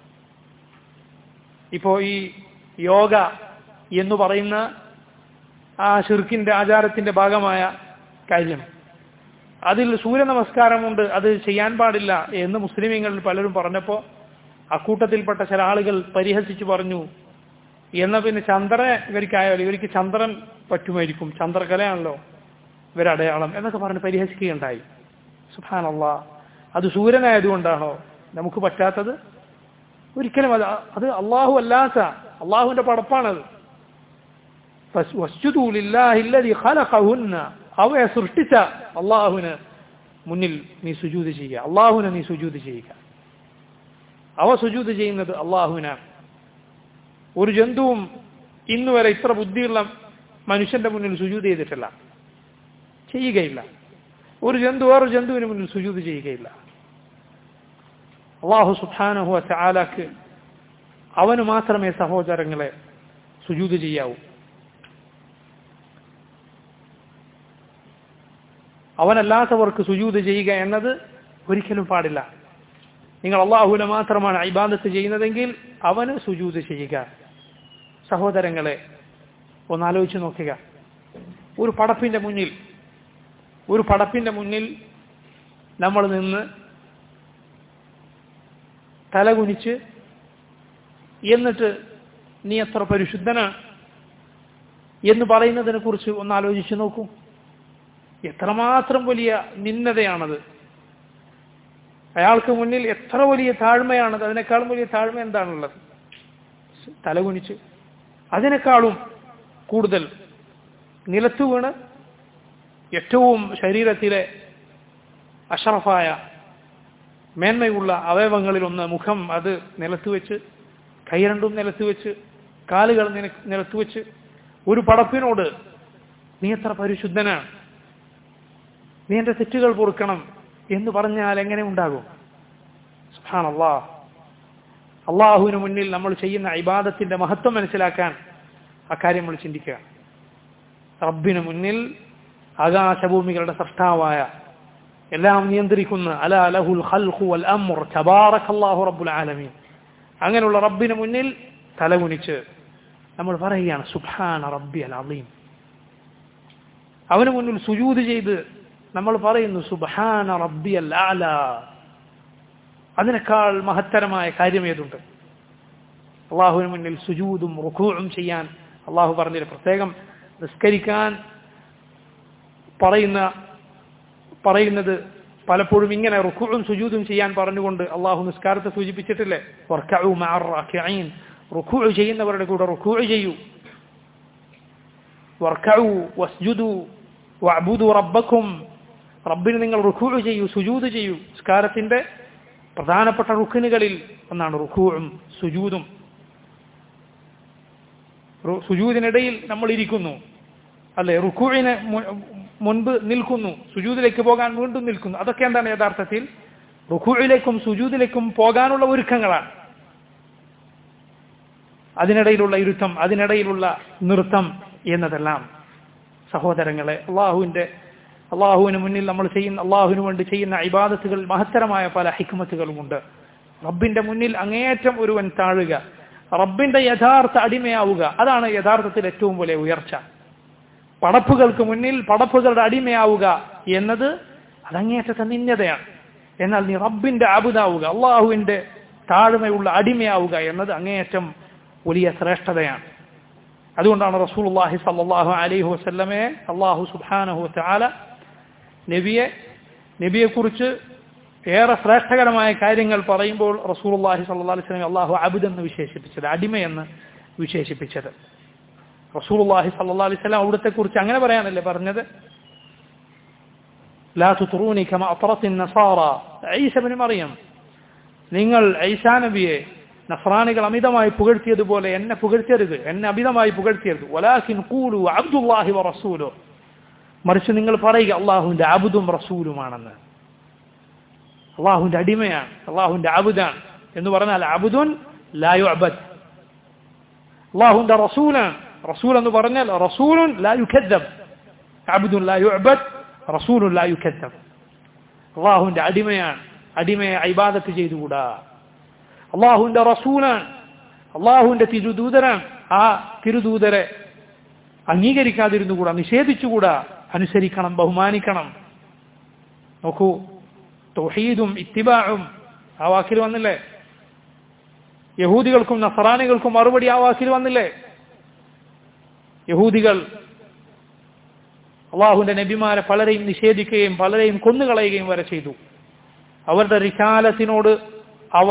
ഇപ്പോ ഈ യോഗ എന്ന് പറയുന്ന ആ ഷിർക്കിന്റെ ആചാരത്തിന്റെ ഭാഗമായ കാര്യം അതിൽ സൂര്യ നമസ്കാരമുണ്ട് അത് ചെയ്യാൻ പാടില്ല എന്ന് മുസ്ലിമീങ്ങളിൽ പലരും പറഞ്ഞപ്പോൾ അക്കൂട്ടത്തിൽപ്പെട്ട ചില ആളുകൾ പരിഹസിച്ചു പറഞ്ഞു എന്നാ പിന്നെ ചന്ദ്രനെ ഇവർക്കായാലും ഇവർക്ക് ചന്ദ്രൻ പറ്റുമായിരിക്കും ചന്ദ്രകലയാണല്ലോ ഇവരടയാളം എന്നൊക്കെ പറഞ്ഞ് പരിഹസിക്കുകയുണ്ടായി സുഹാനല്ല അത് സൂര്യനായതുകൊണ്ടാണോ നമുക്ക് പറ്റാത്തത് ഒരിക്കലും അത് അത് അള്ളാഹു അല്ലാത്ത അള്ളാഹുവിന്റെ പടപ്പാണത് ഫസ്- വസ്ജുദൂ ലില്ലാഹി അല്ലദീ ഖലഖഹുന്ന അവയെ സൃഷ്ടിച്ച അള്ളാഹുവിന് മുന്നിൽ നീ സുജൂത് ചെയ്യുക അള്ളാഹുവിനെ നീ സുജൂത് ചെയ്യുക അവ സുജൂത് ചെയ്യുന്നത് അള്ളാഹുവിനാണ് ഒരു ജന്തുവും ഇന്ന് വരെ ഇത്ര ബുദ്ധിയുള്ള മനുഷ്യന്റെ മുന്നിൽ സുജൂത് ചെയ്തിട്ടില്ല ചെയ്യുകയില്ല ഒരു ജന്തു വേറൊരു ജന്തുവിന് മുന്നിൽ സുജൂത് ചെയ്യുകയില്ല അള്ളാഹു സുഖാനഹു ചാലാക്ക് അവന് മാത്രമേ സഹോദരങ്ങളെ സുജൂത് ചെയ്യാവൂ അവനല്ലാത്തവർക്ക് സുജൂത് ചെയ്യുക എന്നത് ഒരിക്കലും പാടില്ല നിങ്ങൾ അള്ളാഹുവിനെ മാത്രമാണ് ഇബാദത്ത് ചെയ്യുന്നതെങ്കിൽ അവന് സുജൂത് ചെയ്യുക സഹോദരങ്ങളെ ഒന്നാലോചിച്ച് നോക്കുക ഒരു പടപ്പിന്റെ മുന്നിൽ ഒരു പടപ്പിന്റെ മുന്നിൽ നമ്മൾ നിന്ന് തലകുനിച്ച് എന്നിട്ട് നീ എത്ര പരിശുദ്ധനാണ് എന്ന് പറയുന്നതിനെ കുറിച്ച് ഒന്ന് ആലോചിച്ച് നോക്കൂ എത്രമാത്രം വലിയ നിന്നതയാണത് അയാൾക്ക് മുന്നിൽ എത്ര വലിയ താഴ്മയാണത് അതിനേക്കാളും വലിയ താഴ്മ എന്താണുള്ളത് തലകുനിച്ച് അതിനേക്കാളും കൂടുതൽ നിലത്തു വീണ് ഏറ്റവും ശരീരത്തിലെ അഷറഫായ മേന്മയുള്ള അവയവങ്ങളിലൊന്ന് മുഖം അത് നിലത്ത് വെച്ച് കൈ രണ്ടും നിലത്ത് വെച്ച് കാലുകൾ നിന- നിലത്ത് വെച്ച് ഒരു പടപ്പിനോട് നീ എത്ര പരിശുദ്ധനാണ് നീ എന്റെ തെറ്റുകൾ പൊറുക്കണം എന്ന് പറഞ്ഞാൽ എങ്ങനെ ഉണ്ടാകും സുബ്ഹാനല്ലാ അള്ളാഹുവിന് മുന്നിൽ നമ്മൾ ചെയ്യുന്ന ഇബാദത്തിന്റെ മഹത്വം മനസ്സിലാക്കാൻ അക്കാര്യം നമ്മൾ ചിന്തിക്കുക റബ്ബിന് മുന്നിൽ ആകാശഭൂമികളുടെ സൃഷ്ടാവായ എല്ലാം നിയന്ത്രിക്കുന്ന അല അലഹുൽ ഖൽഖു വൽ അംർ തബാറകല്ലാഹു റബ്ബുൽ ആലമീൻ അങ്ങനെയുള്ള റബ്ബിന് മുന്നിൽ തലകുനിച്ച് നമ്മൾ പറയുകയാണ് സുബ്ഹാന റബ്ബി അൽ അലീം അവന് മുന്നിൽ സുജൂത് ചെയ്ത് നമ്മൾ പറയുന്നു സുബ്ഹാന റബ്ബി അൽ അല അതിനേക്കാൾ മഹത്തരമായ കാര്യം ഏതുണ്ട് അള്ളാഹുവിന് മുന്നിൽ സുജൂതും റുഖൂഉം ചെയ്യാൻ അള്ളാഹു പറഞ്ഞില്ല പ്രത്യേകം നിസ്കരിക്കാൻ പറയുന്ന പറയുന്നത് പലപ്പോഴും ഇങ്ങനെ റുക്കുവും സുജൂതും ചെയ്യാൻ പറഞ്ഞുകൊണ്ട് അള്ളാഹു നിസ്കാരത്തെ സൂചിപ്പിച്ചിട്ടില്ലേ വർക്കഉ മഅർ റാക്കിഈൻ റുക്കു ചെയ്യുന്നവരുടെ കൂടെ റുക്കു ചെയ്യൂ വർക്കഉ വസ്ജുദു വഅബുദു റബ്ബക്കും റബ്ബിന് നിങ്ങൾ റുക്കു ചെയ്യൂ സുജൂത് ചെയ്യൂ നിസ്കാരത്തിന്റെ പ്രധാനപ്പെട്ട റുക്കിനുകളിൽ ഒന്നാണ് റുക്കുവും സുജൂതും റു- സുജൂദിനിടയിൽ നമ്മൾ ഇരിക്കുന്നു അല്ലെ റുക്കുവിന് മുൻപ് നിൽക്കുന്നു സുജൂദിലേക്ക് പോകാൻ വീണ്ടും നിൽക്കുന്നു അതൊക്കെ എന്താണ് യഥാർത്ഥത്തിൽ റുക്കുവിലേക്കും സുജൂദിലേക്കും പോകാനുള്ള ഒരുക്കങ്ങളാണ് അതിനിടയിലുള്ള ഇരുത്തം അതിനിടയിലുള്ള നൃത്തം എന്നതെല്ലാം സഹോദരങ്ങളെ അള്ളാഹുവിന്റെ അള്ളാഹുവിന് മുന്നിൽ നമ്മൾ ചെയ്യുന്ന അള്ളാഹുവിന് വേണ്ടി ചെയ്യുന്ന ഇബാദത്തുകൾ മഹത്തരമായ പല ഹിക്മത്തുകളുമുണ്ട് റബ്ബിന്റെ മുന്നിൽ അങ്ങേയറ്റം ഒരുവൻ താഴുക റബ്ബിന്റെ യഥാർത്ഥ അടിമയാവുക അതാണ് യഥാർത്ഥത്തിൽ ഏറ്റവും വലിയ ഉയർച്ച പടപ്പുകൾക്ക് മുന്നിൽ പടപ്പുകളുടെ അടിമയാവുക എന്നത് അതങ്ങേറ്റത്തെ നിന്യതയാണ് എന്നാൽ നീ റബ്ബിന്റെ അബുദാവുക അള്ളാഹുവിന്റെ താഴ്മയുള്ള അടിമയാവുക എന്നത് അങ്ങേയറ്റം വലിയ ശ്രേഷ്ഠതയാണ് അതുകൊണ്ടാണ് റസൂലുള്ളാഹി സല്ലല്ലാഹു അലൈഹി വസല്ലമയെ അള്ളാഹു സുബ്ഹാനഹു വതആല നബിയെ നബിയെക്കുറിച്ച് ഏറെ ശ്രേഷ്ഠകരമായ കാര്യങ്ങൾ പറയുമ്പോൾ റസൂലുള്ളാഹി സല്ലല്ലാഹു അലൈഹി വസല്ലം അള്ളാഹു അബ്ദ് എന്ന് വിശേഷിപ്പിച്ചത് അടിമയെന്ന് വിശേഷിപ്പിച്ചത് റസൂലുള്ളാഹി സല്ലല്ലാഹു അലൈഹി വസല്ലം അവിടുത്തെ കുറിച്ച് അങ്ങനെ പറയാനല്ലേ പറഞ്ഞത് ലാ തുത്റൂനി കമ അത്റത്തി നസാറ ഈസ ഇബ്നു മറിയം നിങ്ങൾ ഈസാ നബിയെ നസ്രാനികൾ അമിതമായി പുകഴ്ത്തിയതുപോലെ എന്നെ പുകഴ്ത്തരുത് എന്നെ അമിതമായി പുകഴ്ത്തിയരുത് വലാഖിൻ കൂലു അബ്ദുല്ലാഹി വ റസൂലു മറിച്ച് നിങ്ങൾ പറയുക അള്ളാഹുവിന്റെ അബുദും റസൂലുമാണെന്ന് അള്ളാഹുവിന്റെ അടിമയാണ് അള്ളാഹുവിന്റെ അബുദാണ് എന്ന് പറഞ്ഞാൽ അബുദുൻ ലായു അബദ് അള്ളാഹുവിന്റെ റസൂലാണ് റസൂൽ എന്ന് പറഞ്ഞാൽ റസൂലുൻ ലാ യുഖദ്ദബ് അബ്ദുൻ ലാ യുഅബദ് റസൂലുൻ ലാ യുഖദ്ദബ് അള്ളാഹുവിന്റെ അടിമയാണ് അടിമയെ ഇബാദത്ത് ചെയ്തുകൂടാ അള്ളാഹുവിന്റെ റസൂലാണ് അള്ളാഹുവിന്റെ തിരുദൂതരാണ് ആ തിരുദൂതരെ അംഗീകരിക്കാതിരുന്നുകൂടാ നിഷേധിച്ചുകൂടാ അനുസരിക്കണം ബഹുമാനിക്കണം നോക്കൂ തൗഹീദും ഇത്തിബാഴും ആ വാക്കിൽ വന്നില്ലേ യഹൂദികൾക്കും നസറാനികൾക്കും മറുപടി ആ വാക്കിൽ വന്നില്ലേ യഹൂദികൾ അള്ളാഹുവിന്റെ നബിമാരെ പലരെയും നിഷേധിക്കുകയും പലരെയും കൊന്നുകളയുകയും വരെ ചെയ്തു അവരുടെ റിശാലത്തിനോട് അവർ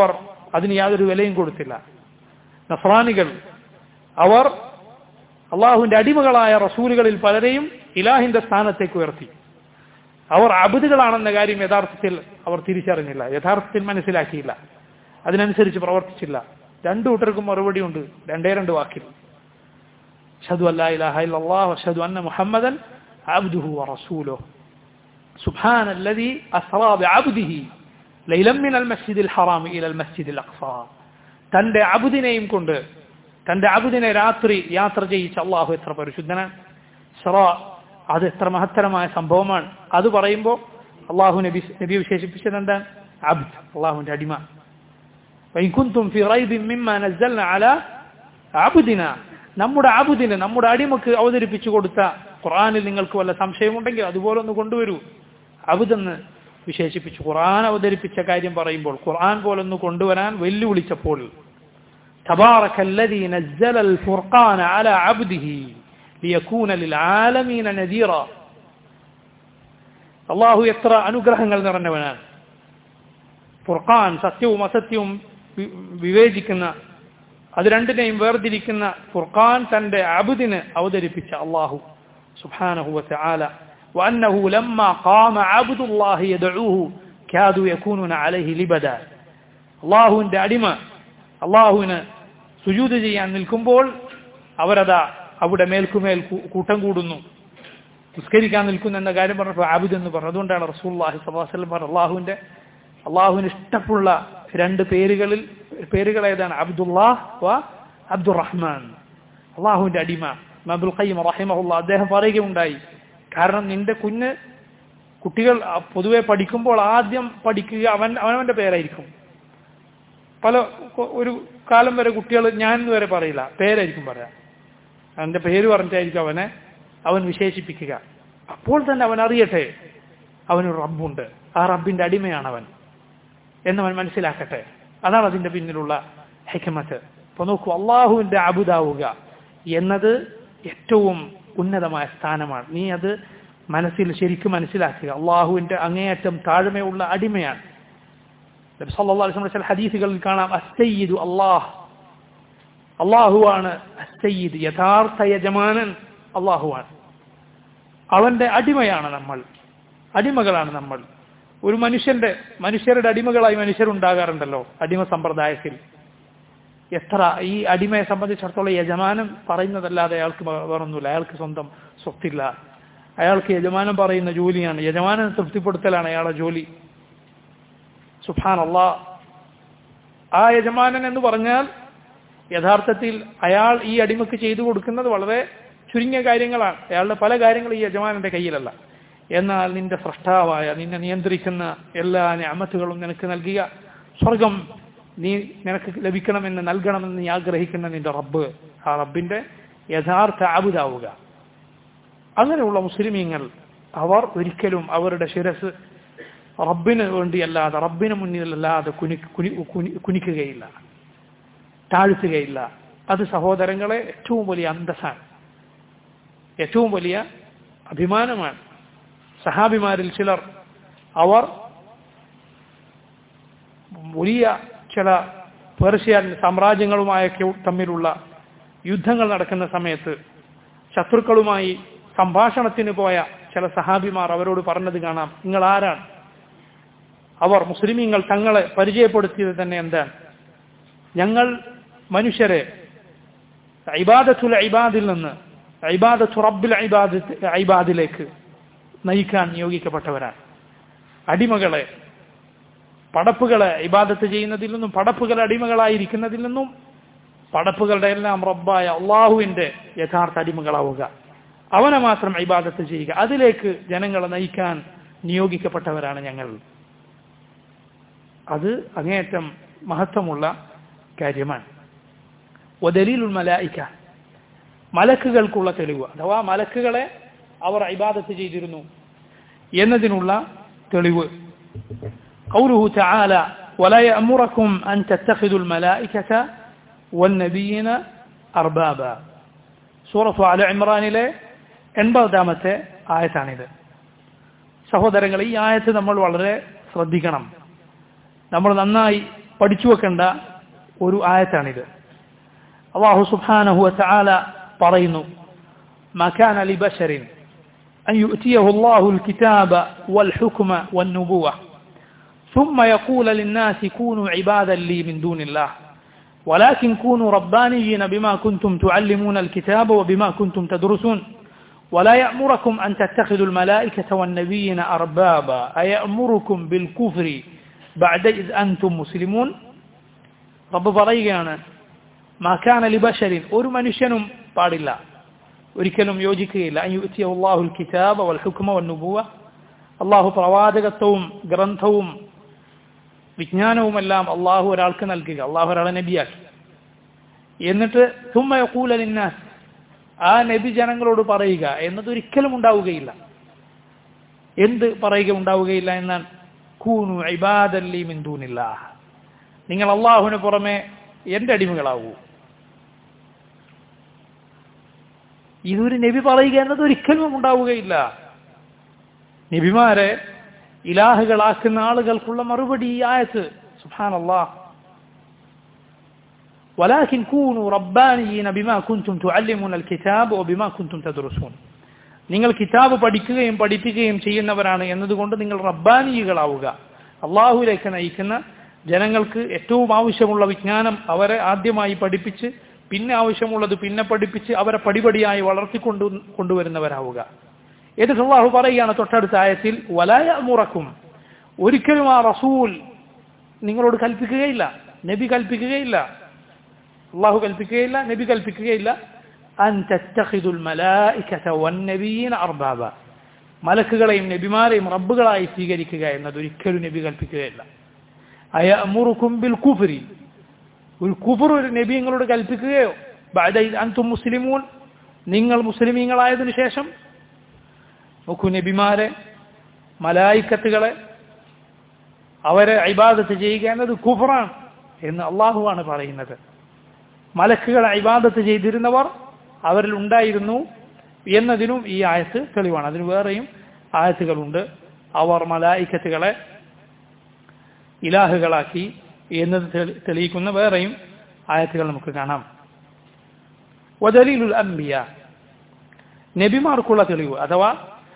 അതിന് യാതൊരു വിലയും കൊടുത്തില്ല നസ്രാനികൾ അവർ അള്ളാഹുവിന്റെ അടിമകളായ റസൂലുകളിൽ പലരെയും ഇലാഹിന്റെ സ്ഥാനത്തേക്ക് ഉയർത്തി അവർ അബുദുകളാണെന്ന കാര്യം യഥാർത്ഥത്തിൽ അവർ തിരിച്ചറിഞ്ഞില്ല യഥാർത്ഥത്തിൽ മനസ്സിലാക്കിയില്ല അതിനനുസരിച്ച് പ്രവർത്തിച്ചില്ല രണ്ടു കൂട്ടർക്കും മറുപടി ഉണ്ട് രണ്ടേ രണ്ട് വാക്കിൽ അഷ്ഹദു അല്ലാ ഇലാഹ ഇല്ലല്ലാഹ് വഅഷ്ഹദു അന്ന മുഹമ്മദൻ അബ്ദുഹു വറസൂലുഹു سبحان الذي أسرى بعبده ليلا من المسجد الحرام إلى المسجد الأقصى തന്റെ അബുദിനെയും കൊണ്ട് തന്റെ അബുദിനെ രാത്രി യാത്ര ചെയ്യിച്ച അള്ളാഹു എത്ര പരിശുദ്ധനാണ് സറ അത് എത്ര മഹത്തരമായ സംഭവമാണ് അത് പറയുമ്പോൾ അള്ളാഹു നബി നബി വിശേഷിപ്പിച്ചത് എന്താണ് അബ്ദ് അള്ളാഹുവിന്റെ അടിമ وإن كنتم في ريب مما نزلنا على عبدنا നമ്മുടെ അബുദിന് നമ്മുടെ അടിമക്ക് അവതരിപ്പിച്ചു കൊടുത്ത ഖുർആനിൽ നിങ്ങൾക്ക് വല്ല സംശയമുണ്ടെങ്കിൽ അതുപോലെ ഒന്ന് കൊണ്ടുവരൂ അബുദെന്ന് വിശേഷിപ്പിച്ചു ഖുർആൻ അവതരിപ്പിച്ച കാര്യം പറയുമ്പോൾ ഖുർആൻ പോലൊന്ന് കൊണ്ടുവരാൻ വെല്ലുവിളിച്ചപ്പോൾ تبارك الذي نزل الفرقان على عبده ليكون للعالمين نذيرا അള്ളാഹു എത്ര അനുഗ്രഹങ്ങൾ നിറഞ്ഞവനാണ് ഫുർഖാൻ സത്യവും അസത്യവും വിവേചിക്കുന്ന അത് രണ്ടിനെയും വേർതിരിക്കുന്ന ഫുർഖാൻ തന്റെ അബുദിന് അവതരിപ്പിച്ച അള്ളാഹു സുബ്ഹാനഹു വതആല وأنه لما قام عبد الله يدعوه كادوا يكونون عليه لبدا അള്ളാഹുവിന്റെ അടിമ അള്ളാഹുവിന് സുജൂത് ചെയ്യാൻ നിൽക്കുമ്പോൾ അവരതാ അവിടെ മേൽക്കുമേൽ കൂട്ടം കൂടുന്നു നിസ്കരിക്കാൻ നിൽക്കുന്നു എന്ന കാര്യം പറഞ്ഞപ്പോൾ ആബുദ് എന്ന് പറഞ്ഞു അതുകൊണ്ടാണ് റസൂല്ലാഹി സല്ലാസ്ലം പറഞ്ഞ അള്ളാഹുവിന്റെ അള്ളാഹുവിന് ഇഷ്ടമുള്ള രണ്ട് പേരുകളിൽ പേരുകൾ ഏതാണ് അബ്ദുല്ലാഹ് വ അബ്ദുറഹ്മാൻ അള്ളാഹുവിന്റെ അടിമ അബ്ദുൽ ഖയ്യം റഹിമഹുല്ല അദ്ദേഹം പറയുകയുണ്ടായി കാരണം നിന്റെ കുഞ്ഞ് കുട്ടികൾ പൊതുവെ പഠിക്കുമ്പോൾ ആദ്യം പഠിക്കുക അവൻ അവനവന്റെ പേരായിരിക്കും പല ഒരു കാലം വരെ കുട്ടികൾ ഞാൻ എന്ന് വരെ പറയില്ല പേരായിരിക്കും പറയാം അവന്റെ പേര് പറഞ്ഞിട്ടായിരിക്കും അവനെ അവൻ വിശേഷിപ്പിക്കുക അപ്പോൾ തന്നെ അവൻ അറിയട്ടെ അവനൊരു റബ്ബുണ്ട് ആ റബ്ബിന്റെ അടിമയാണ് അവൻ എന്നവൻ മനസ്സിലാക്കട്ടെ അതാണ് അതിന്റെ പിന്നിലുള്ള ഹെക്കമത്ത് അപ്പൊ നോക്കൂ അള്ളാഹുവിന്റെ അബുദാവുക എന്നത് ഏറ്റവും ഉന്നതമായ സ്ഥാനമാണ് നീ അത് മനസ്സിൽ ശരിക്കും മനസ്സിലാക്കുക അള്ളാഹുവിന്റെ അങ്ങേയറ്റം താഴ്മയുള്ള അടിമയാണ് നബി സല്ലല്ലാഹു അലൈഹി വസല്ലം ചില ഹദീസുകളിൽ കാണാം അസ്സയ്യിദു അല്ലാഹ് അള്ളാഹുവാണ് അസ്സയ്യിദ് യഥാർത്ഥ യജമാനൻ അള്ളാഹുവാണ് അവന്റെ അടിമയാണ് നമ്മൾ അടിമകളാണ് നമ്മൾ ഒരു മനുഷ്യന്റെ മനുഷ്യരുടെ അടിമകളായി മനുഷ്യരുണ്ടാകാറുണ്ടല്ലോ അടിമ സമ്പ്രദായത്തിൽ എത്ര ഈ അടിമയെ സംബന്ധിച്ചിടത്തോളം യജമാനം പറയുന്നതല്ലാതെ അയാൾക്ക് വേറൊന്നുമില്ല അയാൾക്ക് സ്വന്തം സ്വത്തില്ല അയാൾക്ക് യജമാനം പറയുന്ന ജോലിയാണ് യജമാനം തൃപ്തിപ്പെടുത്തലാണ് അയാളെ ജോലി സുഫാൻ അള്ളാ ആ യജമാനൻ എന്ന് പറഞ്ഞാൽ യഥാർത്ഥത്തിൽ അയാൾ ഈ അടിമക്ക് ചെയ്തു കൊടുക്കുന്നത് വളരെ ചുരുങ്ങിയ കാര്യങ്ങളാണ് അയാളുടെ പല കാര്യങ്ങളും ഈ യജമാനന്റെ കയ്യിലല്ല എന്നാൽ നിന്റെ സൃഷ്ടാവായ നിന്നെ നിയന്ത്രിക്കുന്ന എല്ലാ ഞാമത്തുകളും നിനക്ക് നൽകിയ സ്വർഗം നീ നിനക്ക് ലഭിക്കണമെന്ന് നൽകണമെന്ന് നീ ആഗ്രഹിക്കുന്ന നിന്റെ റബ്ബ് ആ റബ്ബിന്റെ യഥാർത്ഥ ആബുദാവുക അങ്ങനെയുള്ള മുസ്ലിമീങ്ങൾ അവർ ഒരിക്കലും അവരുടെ ശിരസ് റബ്ബിന് വേണ്ടിയല്ലാതെ റബ്ബിന് മുന്നിലല്ലാതെ കുനി കുനി കുനി കുനിക്കുകയില്ല താഴ്ത്തുകയില്ല അത് സഹോദരങ്ങളെ ഏറ്റവും വലിയ അന്തസ്സാണ് ഏറ്റവും വലിയ അഭിമാനമാണ് സഹാബിമാരിൽ ചിലർ അവർ വലിയ ചില പേർഷ്യൻ സാമ്രാജ്യങ്ങളുമായൊക്കെ തമ്മിലുള്ള യുദ്ധങ്ങൾ നടക്കുന്ന സമയത്ത് ശത്രുക്കളുമായി സംഭാഷണത്തിന് പോയ ചില സഹാബിമാർ അവരോട് പറഞ്ഞത് കാണാം നിങ്ങൾ ആരാണ് അവർ മുസ്ലിമീങ്ങൾ തങ്ങളെ പരിചയപ്പെടുത്തിയത് തന്നെ എന്താണ് ഞങ്ങൾ മനുഷ്യരെ ഇബാദത്തുൽ ഇബാദിൽ നിന്ന് ഇബാദത്തു റബ്ബിൽ ഇബാദിലേക്ക് നയിക്കാൻ നിയോഗിക്കപ്പെട്ടവരാണ് അടിമകളെ പടപ്പുകളെ ഇബാദത്ത് ചെയ്യുന്നതിൽ നിന്നും പടപ്പുകളെ അടിമകളായിരിക്കുന്നതിൽ നിന്നും പടപ്പുകളുടെ എല്ലാം റബ്ബായ അള്ളാഹുവിന്റെ യഥാർത്ഥ അടിമകളാവുക അവനെ മാത്രം ഇബാദത്ത് ചെയ്യുക അതിലേക്ക് ജനങ്ങളെ നയിക്കാൻ നിയോഗിക്കപ്പെട്ടവരാണ് ഞങ്ങൾ അത് അങ്ങേയറ്റം മഹത്വമുള്ള കാര്യമാണ് ഒദലീലുൽ മലായിക്ക മലക്കുകൾക്കുള്ള തെളിവ് അഥവാ മലക്കുകളെ അവർ ഇബാദത്ത് ചെയ്തിരുന്നു എന്നതിനുള്ള തെളിവ് قوله تعالى ولا يأمركم أن تتخذوا الملائكة والنبيين أربابا سورة على عمرانിലെ എൺപതാമത്തെ ആയത്താണിത് സഹോദരങ്ങളെ ഈ ആയത്ത് നമ്മൾ വളരെ ശ്രദ്ധിക്കണം നമ്മൾ നന്നായി പഠിച്ചു വെക്കേണ്ട ഒരു ആയത്താണിത് അള്ളാഹു സുബ്ഹാനഹു വതആല പറയുന്നു ما كان لبشر أن يؤتيه الله الكتاب والحكم والنبوة ثم يقول للناس كونوا عبادا لي من دون الله ولكن كونوا ربانيين بما كنتم تعلمون الكتاب وبما كنتم تدرسون ولا يأمركم أن تتخذوا الملائكة والنبيين أربابا أيأمركم بالكفر بعد إذ أنتم مسلمون رب പറയുകയാണ് ما كان لبشر ഒരു മനുഷ്യനും പാടില്ല ഒരിക്കലും യോജിക്കുകയില്ല അള്ളാഹുൽ കിതാബ വൽ ഹുക്മ വൽ നുബുവ അള്ളാഹു പ്രവാചകത്വവും ഗ്രന്ഥവും വിജ്ഞാനവുമെല്ലാം അള്ളാഹു ഒരാൾക്ക് നൽകുക അള്ളാഹു ഒരാളെ നബിയാക്കി എന്നിട്ട് തുമ്മയൂലലിന്നാസ് ആ നബി ജനങ്ങളോട് പറയുക എന്നതൊരിക്കലും ഉണ്ടാവുകയില്ല എന്ത് പറയുക ഉണ്ടാവുകയില്ല എന്നാൽ കൂനു ഇബാദല്ലി മിന്ദൂനില്ല നിങ്ങൾ അള്ളാഹുവിന് പുറമെ എന്റെ അടിമകളാവൂ ഇതൊരു നബി പറയുക എന്നത് ഒരിക്കലും ഉണ്ടാവുകയില്ല നബിമാരെ ഇലാഹുകളാക്കുന്ന ആളുകൾക്കുള്ള മറുപടി ഈ ആയത്ത് സുഹാൻ അള്ളാഹ് ولكن كونوا ربانيين بما كنتم تعلمون الكتاب وبما كنتم تدرسون നിങ്ങൾ കിതാബ് പഠിക്കുകയും പഠിപ്പിക്കുകയും ചെയ്യുന്നവരാണ് എന്നതുകൊണ്ട് നിങ്ങൾ റബ്ബാനികളാവുക അള്ളാഹുലേക്ക് നയിക്കുന്ന ജനങ്ങൾക്ക് ഏറ്റവും ആവശ്യമുള്ള വിജ്ഞാനം അവരെ ആദ്യമായി പഠിപ്പിച്ച് പിന്നെ ആവശ്യമുള്ളത് പിന്നെ പഠിപ്പിച്ച് അവരെ പടിപടിയായി വളർത്തിക്കൊണ്ടു കൊണ്ടുവരുന്നവരാവുക എന്നിട്ട് അള്ളാഹു പറയുകയാണ് തൊട്ടടുത്ത ആയത്തിൽ വലായ മുറക്കും ഒരിക്കലും ആ റസൂൽ നിങ്ങളോട് കൽപ്പിക്കുകയില്ല നബി കൽപ്പിക്കുകയില്ല അള്ളാഹു കൽപ്പിക്കുകയില്ല നബി കൽപ്പിക്കുകയില്ല അൻ തത്തഖിദുൽ മലായികത വന്നബീന അർബാബ മലക്കുകളെയും നബിമാരെയും റബ്ബുകളായി സ്വീകരിക്കുക എന്നത് ഒരിക്കലും നബി കൽപ്പിക്കുകയില്ല അയമുറുക്കും ബിൽ കുഫരി ഒരു കുഫർ ഒരു നബി നിങ്ങളോട് കൽപ്പിക്കുകയോ അൻതും മുസ്ലിമൂൻ നിങ്ങൾ മുസ്ലിമീങ്ങളായതിനു ശേഷം നോക്കൂ നബിമാരെ മലായിക്കത്തുകളെ അവരെ ഇബാദത്ത് ചെയ്യുക എന്നത് കുഫറാണ് എന്ന് അള്ളാഹുവാണ് പറയുന്നത് മലക്കുകളെ ഇബാദത്ത് ചെയ്തിരുന്നവർ അവരിൽ ഉണ്ടായിരുന്നു എന്നതിനും ഈ ആയത്ത് തെളിവാണ് അതിന് വേറെയും ആയത്തുകളുണ്ട് അവർ മലായിക്കത്തുകളെ ഇലാഹുകളാക്കി എന്നത് തെളിയിക്കുന്ന വേറെയും ആയത്തുകൾ നമുക്ക് കാണാം വദലീലുൽ അംബിയ നബിമാർക്കുള്ള തെളിവ് അഥവാ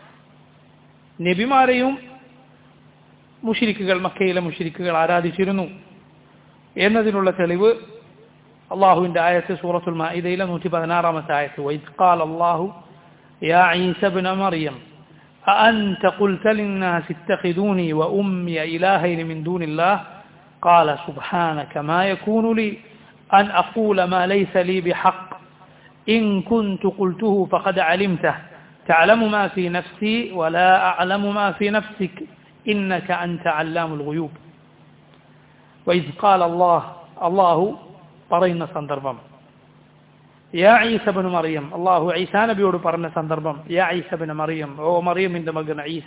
നബിമാരെയും മുഷിരിക്കുകൾ മക്കയിലെ മുഷിരിക്കുകൾ ആരാധിച്ചിരുന്നു എന്നതിനുള്ള തെളിവ് അള്ളാഹുവിന്റെ ആയത്ത് സൂറത്തുൽ മാഇദയിലെ നൂറ്റി പതിനാറാമത്തെ ആയത്ത് വൈദ് ഖാൽ അല്ലാഹു യാ ഈസ ഇബ്ന മറിയം أأنت قلت للناس اتخذوني وأمي إلهين من دون الله قال سبحانك ما يكون لي أن أقول ما ليس لي بحق إن كنت قلته فقد علمته تعلم ما في نفسي ولا أعلم ما في نفسك إنك أنت علام الغيوب وإذ قال الله الله പറയുന്ന സന്ദർഭം യാ ഈസബന് മറിയം അള്ളാഹു ഈസാ നബിയോട് പറഞ്ഞ സന്ദർഭം യാ ഈസബന് മറിയം ഓ മറിയമിന്റെ മകൻ ഈസ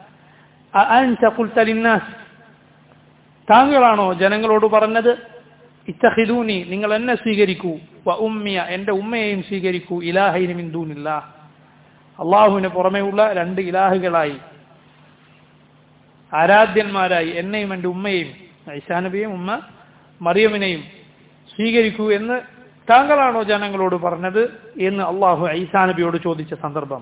ലിന്നാസ് താങ്കളാണോ ജനങ്ങളോട് പറഞ്ഞത് ഇത്തഹിദൂനി നിങ്ങൾ എന്നെ സ്വീകരിക്കൂ വ ഉമ്മിയ എന്റെ ഉമ്മയെയും സ്വീകരിക്കൂ ഇലാഹൈനി മിന്ദൂനില്ല അള്ളാഹുവിന് പുറമെയുള്ള രണ്ട് ഇലാഹുകളായി ആരാധ്യന്മാരായി എന്നെയും എൻ്റെ ഉമ്മയെയും ഐസാ നബിയും ഉമ്മ മറിയമിനെയും സ്വീകരിക്കൂ എന്ന് താങ്കളാണോ ജനങ്ങളോട് പറഞ്ഞത് എന്ന് അള്ളാഹു ഐസാ നബിയോട് ചോദിച്ച സന്ദർഭം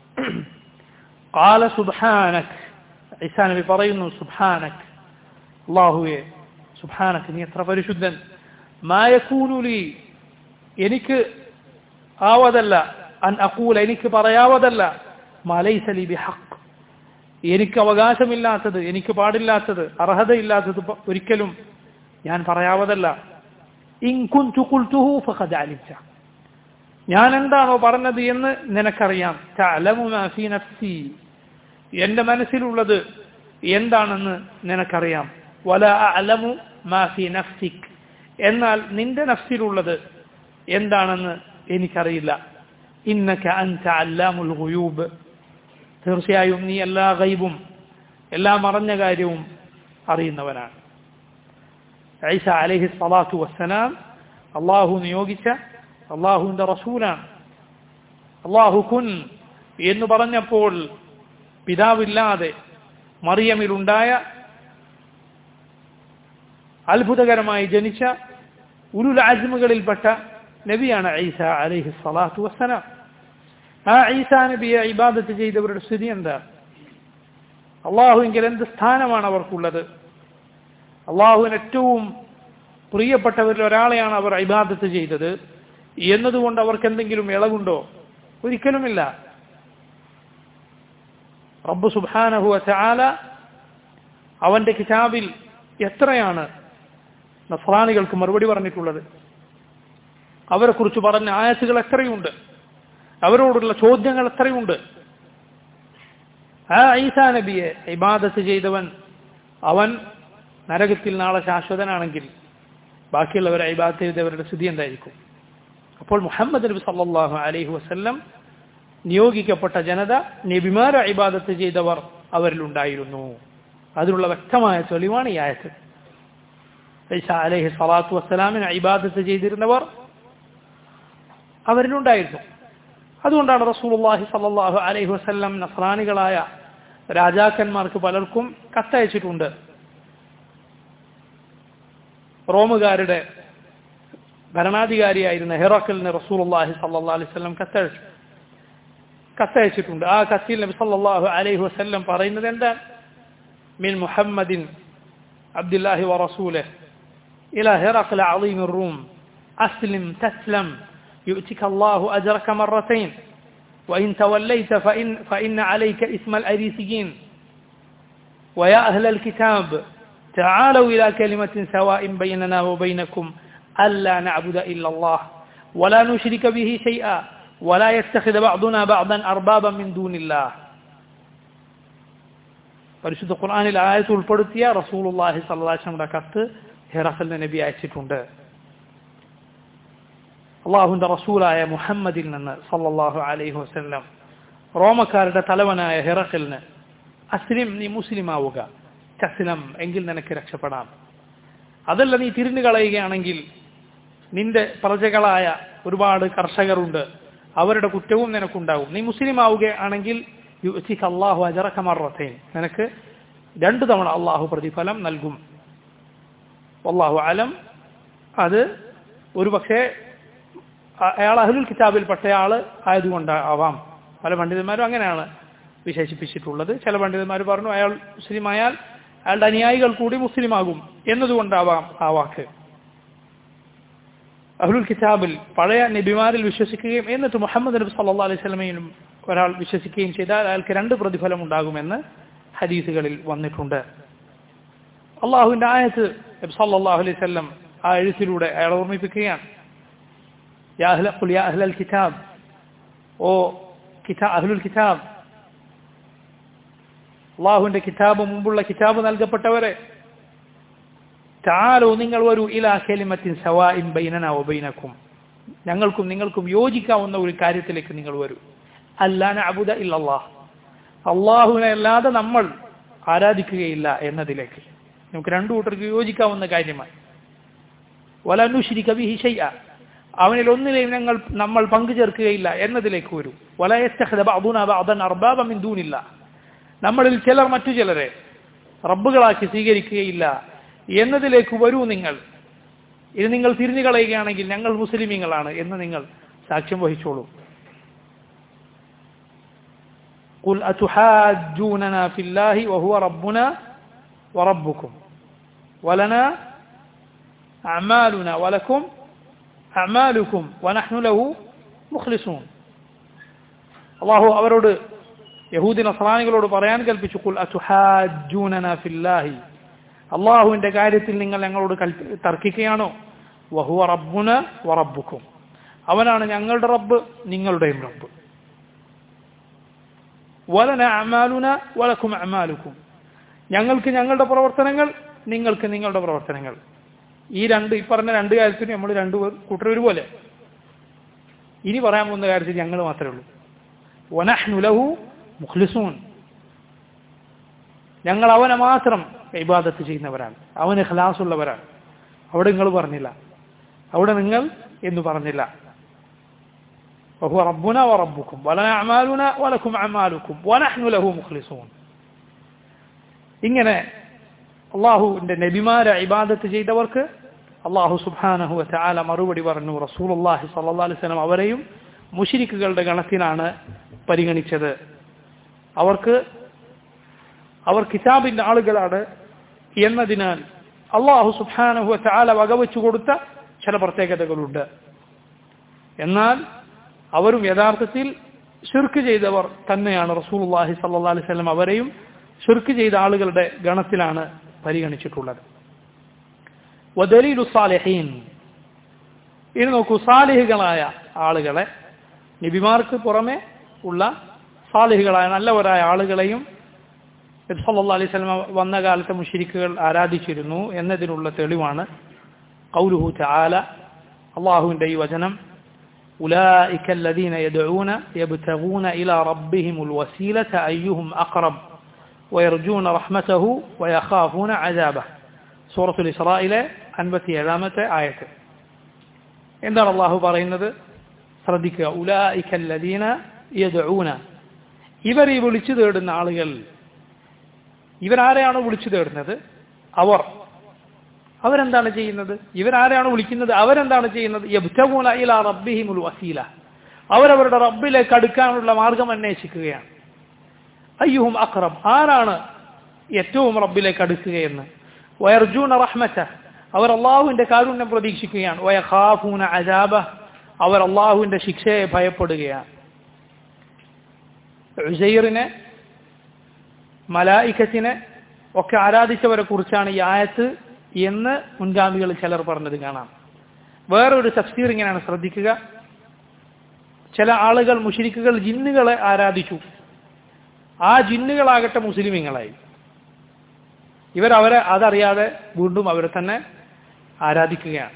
കാല സുബാനക് ഐസാ നബി പറയുന്നു സുബാനക് അള്ളാഹുവെ സുബാനക് നീ എത്ര പരിശുദ്ധൻ മായക്കൂനുലി എനിക്ക് ആവതല്ല അൻ അക്കൂല എനിക്ക് പറയാവതല്ല മലൈസലി ബി ഹക്ക് എനിക്ക് അവകാശമില്ലാത്തത് എനിക്ക് പാടില്ലാത്തത് അർഹതയില്ലാത്തത് ഒരിക്കലും ഞാൻ പറയാവതല്ല ഇൻകുൻതു ഖുൽതുഹു ഫഖദ് അലിംത ഞാൻ എന്താണോ പറഞ്ഞത് എന്ന് നിനക്കറിയാം തഅലമു മാ ഫീ നഫ്സി എൻ്റെ മനസ്സിലുള്ളത് എന്താണെന്ന് നിനക്കറിയാം വല അഅലമു മാ ഫീ നഫ്സിക് എന്നാൽ നിന്റെ നഫ്സിലുള്ളത് എന്താണെന്ന് എനിക്കറിയില്ല ഇന്നക അൻത അല്ലാമുൽ ഗുയൂബ് തീർച്ചയായും നീ എല്ലാ ഗൈബും എല്ലാ മറഞ്ഞ കാര്യവും അറിയുന്നവനാണ് ഐസ അലഹി സ്വലാത്തു വസ്സലാം അള്ളാഹു നിയോഗിച്ച അള്ളാഹുവിന്റെ റസൂലാണ് അള്ളാഹു കുൻ എന്ന് പറഞ്ഞപ്പോൾ പിതാവില്ലാതെ മറിയമിലുണ്ടായ അത്ഭുതകരമായി ജനിച്ച ഉരുൽ ആജ്മുകളിൽപ്പെട്ട നബിയാണ് ഈസ അലൈഹി സ്വലാത്തു വസ്സലാം ആ ഈസാ നബിയെ ഇബാദത്ത് ചെയ്തവരുടെ സ്ഥിതി എന്താ അള്ളാഹുവിങ്കിൽ എന്ത് സ്ഥാനമാണ് അവർക്കുള്ളത് അള്ളാഹുവിന് ഏറ്റവും പ്രിയപ്പെട്ടവരിൽ ഒരാളെയാണ് അവർ ഇബാദത്ത് ചെയ്തത് എന്നതുകൊണ്ട് അവർക്ക് എന്തെങ്കിലും ഇളവുണ്ടോ ഒരിക്കലുമില്ല റബ്ബ് സുബാനഹു ചാല അവന്റെ കിതാബിൽ എത്രയാണ് നസ്രാനികൾക്ക് മറുപടി പറഞ്ഞിട്ടുള്ളത് അവരെക്കുറിച്ച് പറഞ്ഞ ആയത്തുകൾ എത്രയുണ്ട് അവരോടുള്ള ചോദ്യങ്ങൾ എത്രയുണ്ട് ആ ഈസാ നബിയെ ഇബാദത്ത് ചെയ്തവൻ അവൻ നരകത്തിൽ നാളെ ശാശ്വതനാണെങ്കിൽ ബാക്കിയുള്ളവരെ ഇബാദത്ത് ചെയ്തവരുടെ സ്ഥിതി എന്തായിരിക്കും അപ്പോൾ മുഹമ്മദ് നബി സല്ലാഹു അലൈഹി വസ്ല്ലം നിയോഗിക്കപ്പെട്ട ജനത നബിമാരെ ഇബാദത്ത് ചെയ്തവർ അവരിലുണ്ടായിരുന്നു അതിനുള്ള വ്യക്തമായ തെളിവാണ് ഈ ആയത്ത് ഈസ അലൈഹി സ്വലാത്തു വസ്സലാമിന് ഇബാദത്ത് ചെയ്തിരുന്നവർ അവരിലുണ്ടായിരുന്നു അതുകൊണ്ടാണ് റസൂലുള്ളാഹി സല്ലല്ലാഹു അലൈഹി വസല്ലം നസ്രാനികളായ രാജാക്കന്മാർക്ക് പലർക്കും കത്തയച്ചിട്ടുണ്ട് റോമുകാരുടെ ഭരണാധികാരിയായിരുന്ന ഹെറക്കലിന് റസൂലുള്ളാഹി സല്ലല്ലാഹു അലൈഹി വസല്ലം കത്തയച്ചു കത്തയച്ചിട്ടുണ്ട് ആ കത്തിൽ നബി സല്ലല്ലാഹു അലൈഹി വസല്ലം പറയുന്നത് എന്താ മിൻ മുഹമ്മദിൻ അബ്ദുല്ലാഹി വറസൂലിഹ് ഇലാ ഹെറഖൽ അളീം الروم أسلم تسلم يؤتك الله أجرك مرتين وإن توليت فإن, فإن عليك اسم الأريسيين ويا أهل الكتاب تعالوا إلى كلمة سواء بيننا وبينكم ألا نعبد إلا الله ولا نشرك به شيئا ولا يتخذ بعضنا بعضا أربابا من دون الله പരിശുദ്ധ ഖുർആനിൽ ആയത്ത് ഉൾപ്പെടുത്തിയ റസൂലുള്ളാഹി സ്വല്ലല്ലാഹു അലൈഹി വസല്ലമയുടെ കത്ത് ഹിറഖൽ നബി അയച്ചിട്ടുണ്ട് അള്ളാഹുവിന്റെ റസൂലായ മുഹമ്മദിൽ നിന്ന് സല്ലല്ലാഹു അലൈഹി വസല്ലം റോമക്കാരുടെ തലവനായ ഹിറഖലിന് അസ്ലിം നീ മുസ്ലിം ആവുക ചസ്ലം എങ്കിൽ നിനക്ക് രക്ഷപ്പെടാം അതല്ല നീ തിരിഞ്ഞു കളയുകയാണെങ്കിൽ നിന്റെ പ്രജകളായ ഒരുപാട് കർഷകരുണ്ട് അവരുടെ കുറ്റവും നിനക്കുണ്ടാവും നീ മുസ്ലിം ആവുകയാണെങ്കിൽ അള്ളാഹു അജറക്കമറത്തേൻ നിനക്ക് രണ്ടു തവണ അള്ളാഹു പ്രതിഫലം നൽകും അള്ളാഹു അലം അത് ഒരു പക്ഷേ അയാൾ അഹ്ലുൽ കിതാബിൽപ്പെട്ടയാൾ ആയതുകൊണ്ടാവാം പല പണ്ഡിതന്മാരും അങ്ങനെയാണ് വിശേഷിപ്പിച്ചിട്ടുള്ളത് ചില പണ്ഡിതന്മാർ പറഞ്ഞു അയാൾ മുസ്ലിം ആയാൽ അയാളുടെ അനുയായികൾ കൂടി മുസ്ലിമാകും എന്നതുകൊണ്ടാവാം ആ വാക്ക് അഹ്ലുൽ കിതാബിൽ പഴയ നബിമാരിൽ വിശ്വസിക്കുകയും എന്നിട്ട് മുഹമ്മദ് നബി സല്ലാ അലൈഹി സ്വലമയിലും ഒരാൾ വിശ്വസിക്കുകയും ചെയ്താൽ അയാൾക്ക് രണ്ട് പ്രതിഫലം ഉണ്ടാകുമെന്ന് ഹദീസുകളിൽ വന്നിട്ടുണ്ട് അള്ളാഹുവിന്റെ ആയത്ത് നബി സല്ലാഹു അലൈഹി സ്വല്ലം ആ എഴുത്തിലൂടെ അയാൾ ഓർമ്മിപ്പിക്കുകയാണ് يا أهل قل يا أهل الكتاب ഓ കിതാ അഹ്ലുൽ കിതാബ് അള്ളാഹുവിന്റെ കിതാബ് മുമ്പുള്ള കിതാബ് നൽകപ്പെട്ടവരെ താലോ നിങ്ങൾ വരൂ ഇലാ കെലിമത്തിൻ സവാഇൻ ബൈനന വബൈനക്കും ഞങ്ങൾക്കും നിങ്ങൾക്കും യോജിക്കാവുന്ന ഒരു കാര്യത്തിലേക്ക് നിങ്ങൾ വരൂ അല്ലാന അബുദ ഇല്ലല്ലാഹ് അള്ളാഹുവിനെ അല്ലാതെ നമ്മൾ ആരാധിക്കുകയില്ല എന്നതിലേക്ക് നമുക്ക് രണ്ടു കൂട്ടർക്ക് യോജിക്കാവുന്ന കാര്യമായി വലനുശ്രി കബി ഹിഷയ്യ അവനിൽ ഒന്നിലെയും ഞങ്ങൾ നമ്മൾ പങ്കുചേർക്കുകയില്ല എന്നതിലേക്ക് വരും വലയസ്തൂനില്ല നമ്മളിൽ ചിലർ മറ്റു ചിലരെ റബ്ബുകളാക്കി സ്വീകരിക്കുകയില്ല എന്നതിലേക്ക് വരൂ നിങ്ങൾ ഇത് നിങ്ങൾ തിരിഞ്ഞു കളയുകയാണെങ്കിൽ ഞങ്ങൾ മുസ്ലിമീങ്ങളാണ് എന്ന് നിങ്ങൾ സാക്ഷ്യം വഹിച്ചോളൂ قل أتحاجوننا في الله وهو ربنا وربكم ولنا أعمالنا ولكم അമാലുക്കും വനഹ്നുലഹു മുഖ്ലിസൂൻ അള്ളാഹു അവരോട് യഹൂദി നസ്രാനികളോട് പറയാൻ കൽപ്പിച്ചു കുൽ അസുഹാജൂനന ഫില്ലാഹി അള്ളാഹുവിന്റെ കാര്യത്തിൽ നിങ്ങൾ ഞങ്ങളോട് തർക്കിക്കുകയാണോ വഹുവ റബ്ബുന വറബ്ബുക്കും അവനാണ് ഞങ്ങളുടെ റബ്ബ് നിങ്ങളുടെയും റബ്ബ് വലന അമാലുന വലക്കും അമാലുക്കും ഞങ്ങൾക്ക് ഞങ്ങളുടെ പ്രവർത്തനങ്ങൾ നിങ്ങൾക്ക് നിങ്ങളുടെ പ്രവർത്തനങ്ങൾ ഈ രണ്ട് ഈ പറഞ്ഞ രണ്ട് കാര്യത്തിന് നമ്മൾ രണ്ടു കൂട്ടർ ഒരുപോലെ ഇനി പറയാൻ പോകുന്ന കാര്യത്തിൽ ഞങ്ങൾ മാത്രമേ ഉള്ളൂ വനഹ്നുലഹു മുഖ്ലിസൂൻ ഞങ്ങൾ അവനെ മാത്രം ഇബാദത്ത് ചെയ്യുന്നവരാണ് അവന് ഖലാസ് ഉള്ളവരാണ് അവിടെ നിങ്ങൾ പറഞ്ഞില്ല അവിടെ നിങ്ങൾ എന്ന് പറഞ്ഞില്ല وهو ربنا وربكم ولنا أعمالنا ولكم أعمالكم ونحن له مخلصون ഇങ്ങനെ അള്ളാഹുവിന്റെ നബിമാരെ ഇബാദത്ത് ചെയ്തവർക്ക് അള്ളാഹു സുബാനഹു ചാല മറുപടി പറഞ്ഞു റസൂൽ അള്ളാഹി സല്ലാ അലിസ്ലം അവരെയും മുഷിരിക്കുകളുടെ ഗണത്തിലാണ് പരിഗണിച്ചത് അവർക്ക് അവർ കിതാബിന്റെ ആളുകളാണ് എന്നതിനാൽ അള്ളാഹു സുബാനഹു ചാല വകവെച്ചു കൊടുത്ത ചില പ്രത്യേകതകളുണ്ട് എന്നാൽ അവരും യഥാർത്ഥത്തിൽ ഷിർക്ക് ചെയ്തവർ തന്നെയാണ് റസൂൽ അള്ളാഹി സല്ലാ അലിസ്ലം അവരെയും ഷിർക്ക് ചെയ്ത ആളുകളുടെ ഗണത്തിലാണ് പരിഗണിച്ചിട്ടുള്ളത് വദലീലു സാലിഹീൻ ഇനി നോക്കൂ സാലിഹുകളായ ആളുകളെ നബിമാർക്ക് പുറമെ ഉള്ള സാലിഹുകളായ നല്ലവരായ ആളുകളെയും സല്ലാ അലൈഹി സ്വലമ വന്ന കാലത്തെ മുഷിരിക്കുകൾ ആരാധിച്ചിരുന്നു എന്നതിനുള്ള തെളിവാണ് കൗലുഹു ചാല അള്ളാഹുവിന്റെ ഈ വചനം أولئك الذين يدعون يبتغون إلى ربهم الوسيلة أيهم أقرب ويرجون رحمته ويخافون عذابه سورة الإسراء أنبتي علامة آية എന്താണ് അള്ളാഹു പറയുന്നത് ശ്രദ്ധിക്കുക ഉലായിക്ക ലദീന യദഊന ഇവർ ഈ വിളിച്ചു തേടുന്ന ആളുകൾ ഇവരാരെയാണോ വിളിച്ചു തേടുന്നത് അവർ അവരെന്താണ് ചെയ്യുന്നത് ഇവരാരെയാണ് വിളിക്കുന്നത് അവരെന്താണ് ചെയ്യുന്നത് യബ്തഗൂന ഇലാ റബ്ബിഹിമുൽ വസീല അവരവരുടെ റബ്ബിലേക്ക് അടുക്കാനുള്ള മാർഗം അന്വേഷിക്കുകയാണ് അയ്യുഹും അക്രം ആരാണ് ഏറ്റവും റബ്ബിലേക്ക് അടുക്കുകയെന്ന് വയർജൂന റഹ്മറ്റ അവർ അള്ളാഹുവിന്റെ കാരുണ്യം പ്രതീക്ഷിക്കുകയാണ് വയഖാഫൂന അജാബ അവർ അള്ളാഹുവിന്റെ ശിക്ഷയെ ഭയപ്പെടുകയാണ് ഉസൈറിനെ മലായിക്കത്തിനെ ഒക്കെ ആരാധിച്ചവരെ കുറിച്ചാണ് ഈ ആയത്ത് എന്ന് മുൻഗാമികൾ ചിലർ പറഞ്ഞത് കാണാം വേറൊരു തഫ്സീർ ഇങ്ങനെയാണ് ശ്രദ്ധിക്കുക ചില ആളുകൾ മുഷിരിക്കുകൾ ജിന്നുകളെ ആരാധിച്ചു ആ ജിന്നുകളാകട്ടെ മുസ്ലിമീങ്ങളായി ഇവരവരെ അതറിയാതെ വീണ്ടും അവരെ തന്നെ ആരാധിക്കുകയാണ്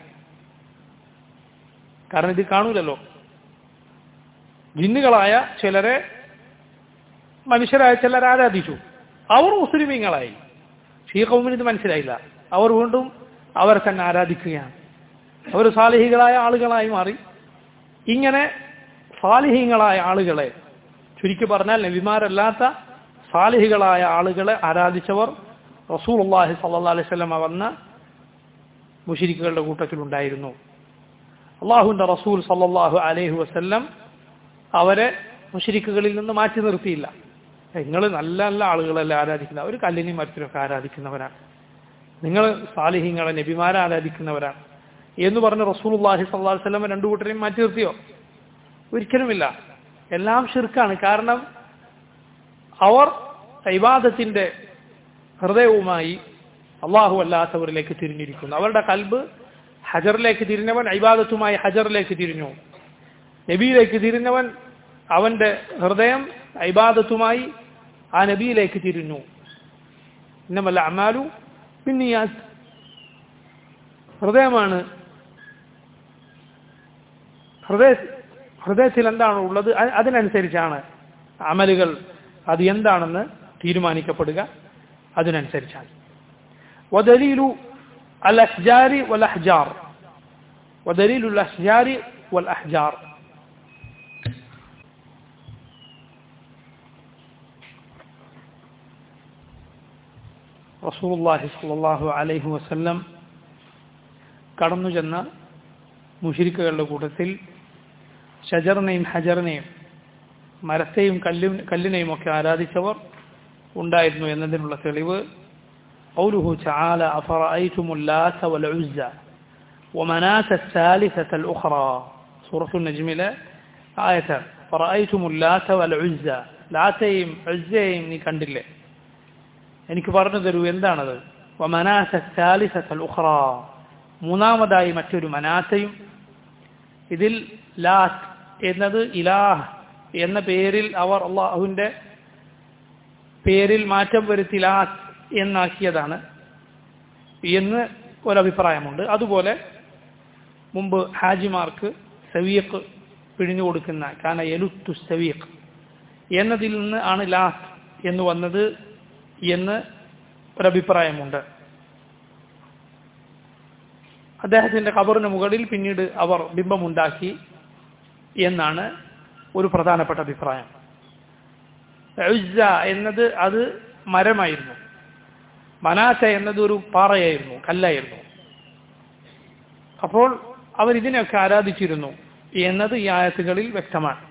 കാരണം ഇത് കാണൂലല്ലോ ജിന്നുകളായ ചിലരെ മനുഷ്യരായ ചിലർ ആരാധിച്ചു അവർ മുസ്ലിമീങ്ങളായി ഷീ കൗമിന് ഇത് മനസ്സിലായില്ല അവർ വീണ്ടും അവരെ തന്നെ ആരാധിക്കുകയാണ് അവർ സാലിഹികളായ ആളുകളായി മാറി ഇങ്ങനെ സാലിഹീങ്ങളായ ആളുകളെ ചുരുക്കി പറഞ്ഞാൽ നബിമാരല്ലാത്ത സാലിഹികളായ ആളുകളെ ആരാധിച്ചവർ റസൂൽ അള്ളാഹി സല്ലാ അലൈഹി സ്വലമ വന്ന മുഷിരിക്കുകളുടെ കൂട്ടത്തിലുണ്ടായിരുന്നു അള്ളാഹുവിന്റെ റസൂൽ സല്ലാഹു അലൈഹി വസ്ല്ലം അവരെ മുഷിരിക്കുകളിൽ നിന്ന് മാറ്റി നിർത്തിയില്ല നിങ്ങൾ നല്ല നല്ല ആളുകളെല്ലാം ആരാധിക്കുന്ന അവർ കല്ലിനെയും മരത്തിനൊക്കെ ആരാധിക്കുന്നവരാണ് നിങ്ങൾ സാലിഹിങ്ങളെ നബിമാരെ ആരാധിക്കുന്നവരാണ് എന്ന് പറഞ്ഞ റസൂൽ അള്ളാഹി സല്ലാ വല്ലം രണ്ടു കൂട്ടരെയും മാറ്റി നിർത്തിയോ ഒരിക്കലുമില്ല എല്ലാം ഷിർക്കാണ് കാരണം അവർ ഇബാദത്തിന്റെ ഹൃദയവുമായി അള്ളാഹു അല്ലാത്തവരിലേക്ക് തിരിഞ്ഞിരിക്കുന്നു അവരുടെ കൽബ് ഹജറിലേക്ക് തിരിഞ്ഞവൻ ഇബാദത്തുമായി ഹജറിലേക്ക് തിരിഞ്ഞു നബിയിലേക്ക് തിരിഞ്ഞവൻ അവന്റെ ഹൃദയം ഇബാദത്തുമായി ആ നബിയിലേക്ക് തിരിഞ്ഞു ഇന്നമല്ല അമാലു പിന്നിയാസ് ഹൃദയമാണ് ഹൃദയ ഹൃദയത്തിൽ എന്താണ് ഉള്ളത് അതിനനുസരിച്ചാണ് അമലുകൾ അത് എന്താണെന്ന് തീരുമാനിക്കപ്പെടുക അതിനനുസരിച്ചാണ് ودليل الأشجار والأحجار ودليل الأشجار والأحجار റസൂലുള്ളാഹി സ്വല്ലല്ലാഹു അലൈഹി വസല്ലം കടന്നു ചെന്ന മുഷിരിക്കുകളുടെ കൂട്ടത്തിൽ ഷജറിനെയും ഹജറിനെയും മരത്തെയും കല്ലും കല്ലിനെയും ഒക്കെ ആരാധിച്ചവർ ഉണ്ടായിരുന്നു എന്നതിനുള്ള തെളിവ് قوله تعالى أفرأيتم اللات والعزى ومناة الثالثة الأخرى سورة النجم آية فرأيتم اللات والعزى ലാത്തയും ഉസ്സയും നീ കണ്ടില്ലേ എനിക്ക് പറഞ്ഞു തരൂ എന്താണത് ഉഖ്റ മൂന്നാമതായി മറ്റൊരു മനാത്തയും ഇതിൽ ലാത്ത് എന്നത് ഇലാഹ് എന്ന പേരിൽ അവർ അള്ളാഹുവിന്റെ പേരിൽ മാറ്റം വരുത്തി ലാത്ത് എന്നാക്കിയതാണ് എന്ന് ഒരഭിപ്രായമുണ്ട് അതുപോലെ മുമ്പ് ഹാജിമാർക്ക് സവീഖ് പിഴിഞ്ഞു കൊടുക്കുന്ന കാന എലുത്തു സവീഖ് എന്നതിൽ നിന്ന് ആണ് ലാത്ത് എന്ന് വന്നത് എന്ന് ഒരഭിപ്രായമുണ്ട് അദ്ദേഹത്തിന്റെ ഖബറിന് മുകളിൽ പിന്നീട് അവർ ബിംബമുണ്ടാക്കി എന്നാണ് ഒരു പ്രധാനപ്പെട്ട അഭിപ്രായം ഉസ്സ എന്നത് അത് മരമായിരുന്നു മനാറ്റ എന്നത് ഒരു പാറയായിരുന്നു കല്ലായിരുന്നു അപ്പോൾ അവർ ഇതിനെയൊക്കെ ആരാധിച്ചിരുന്നു എന്നത് ഈ ആയത്തുകളിൽ വ്യക്തമാണ്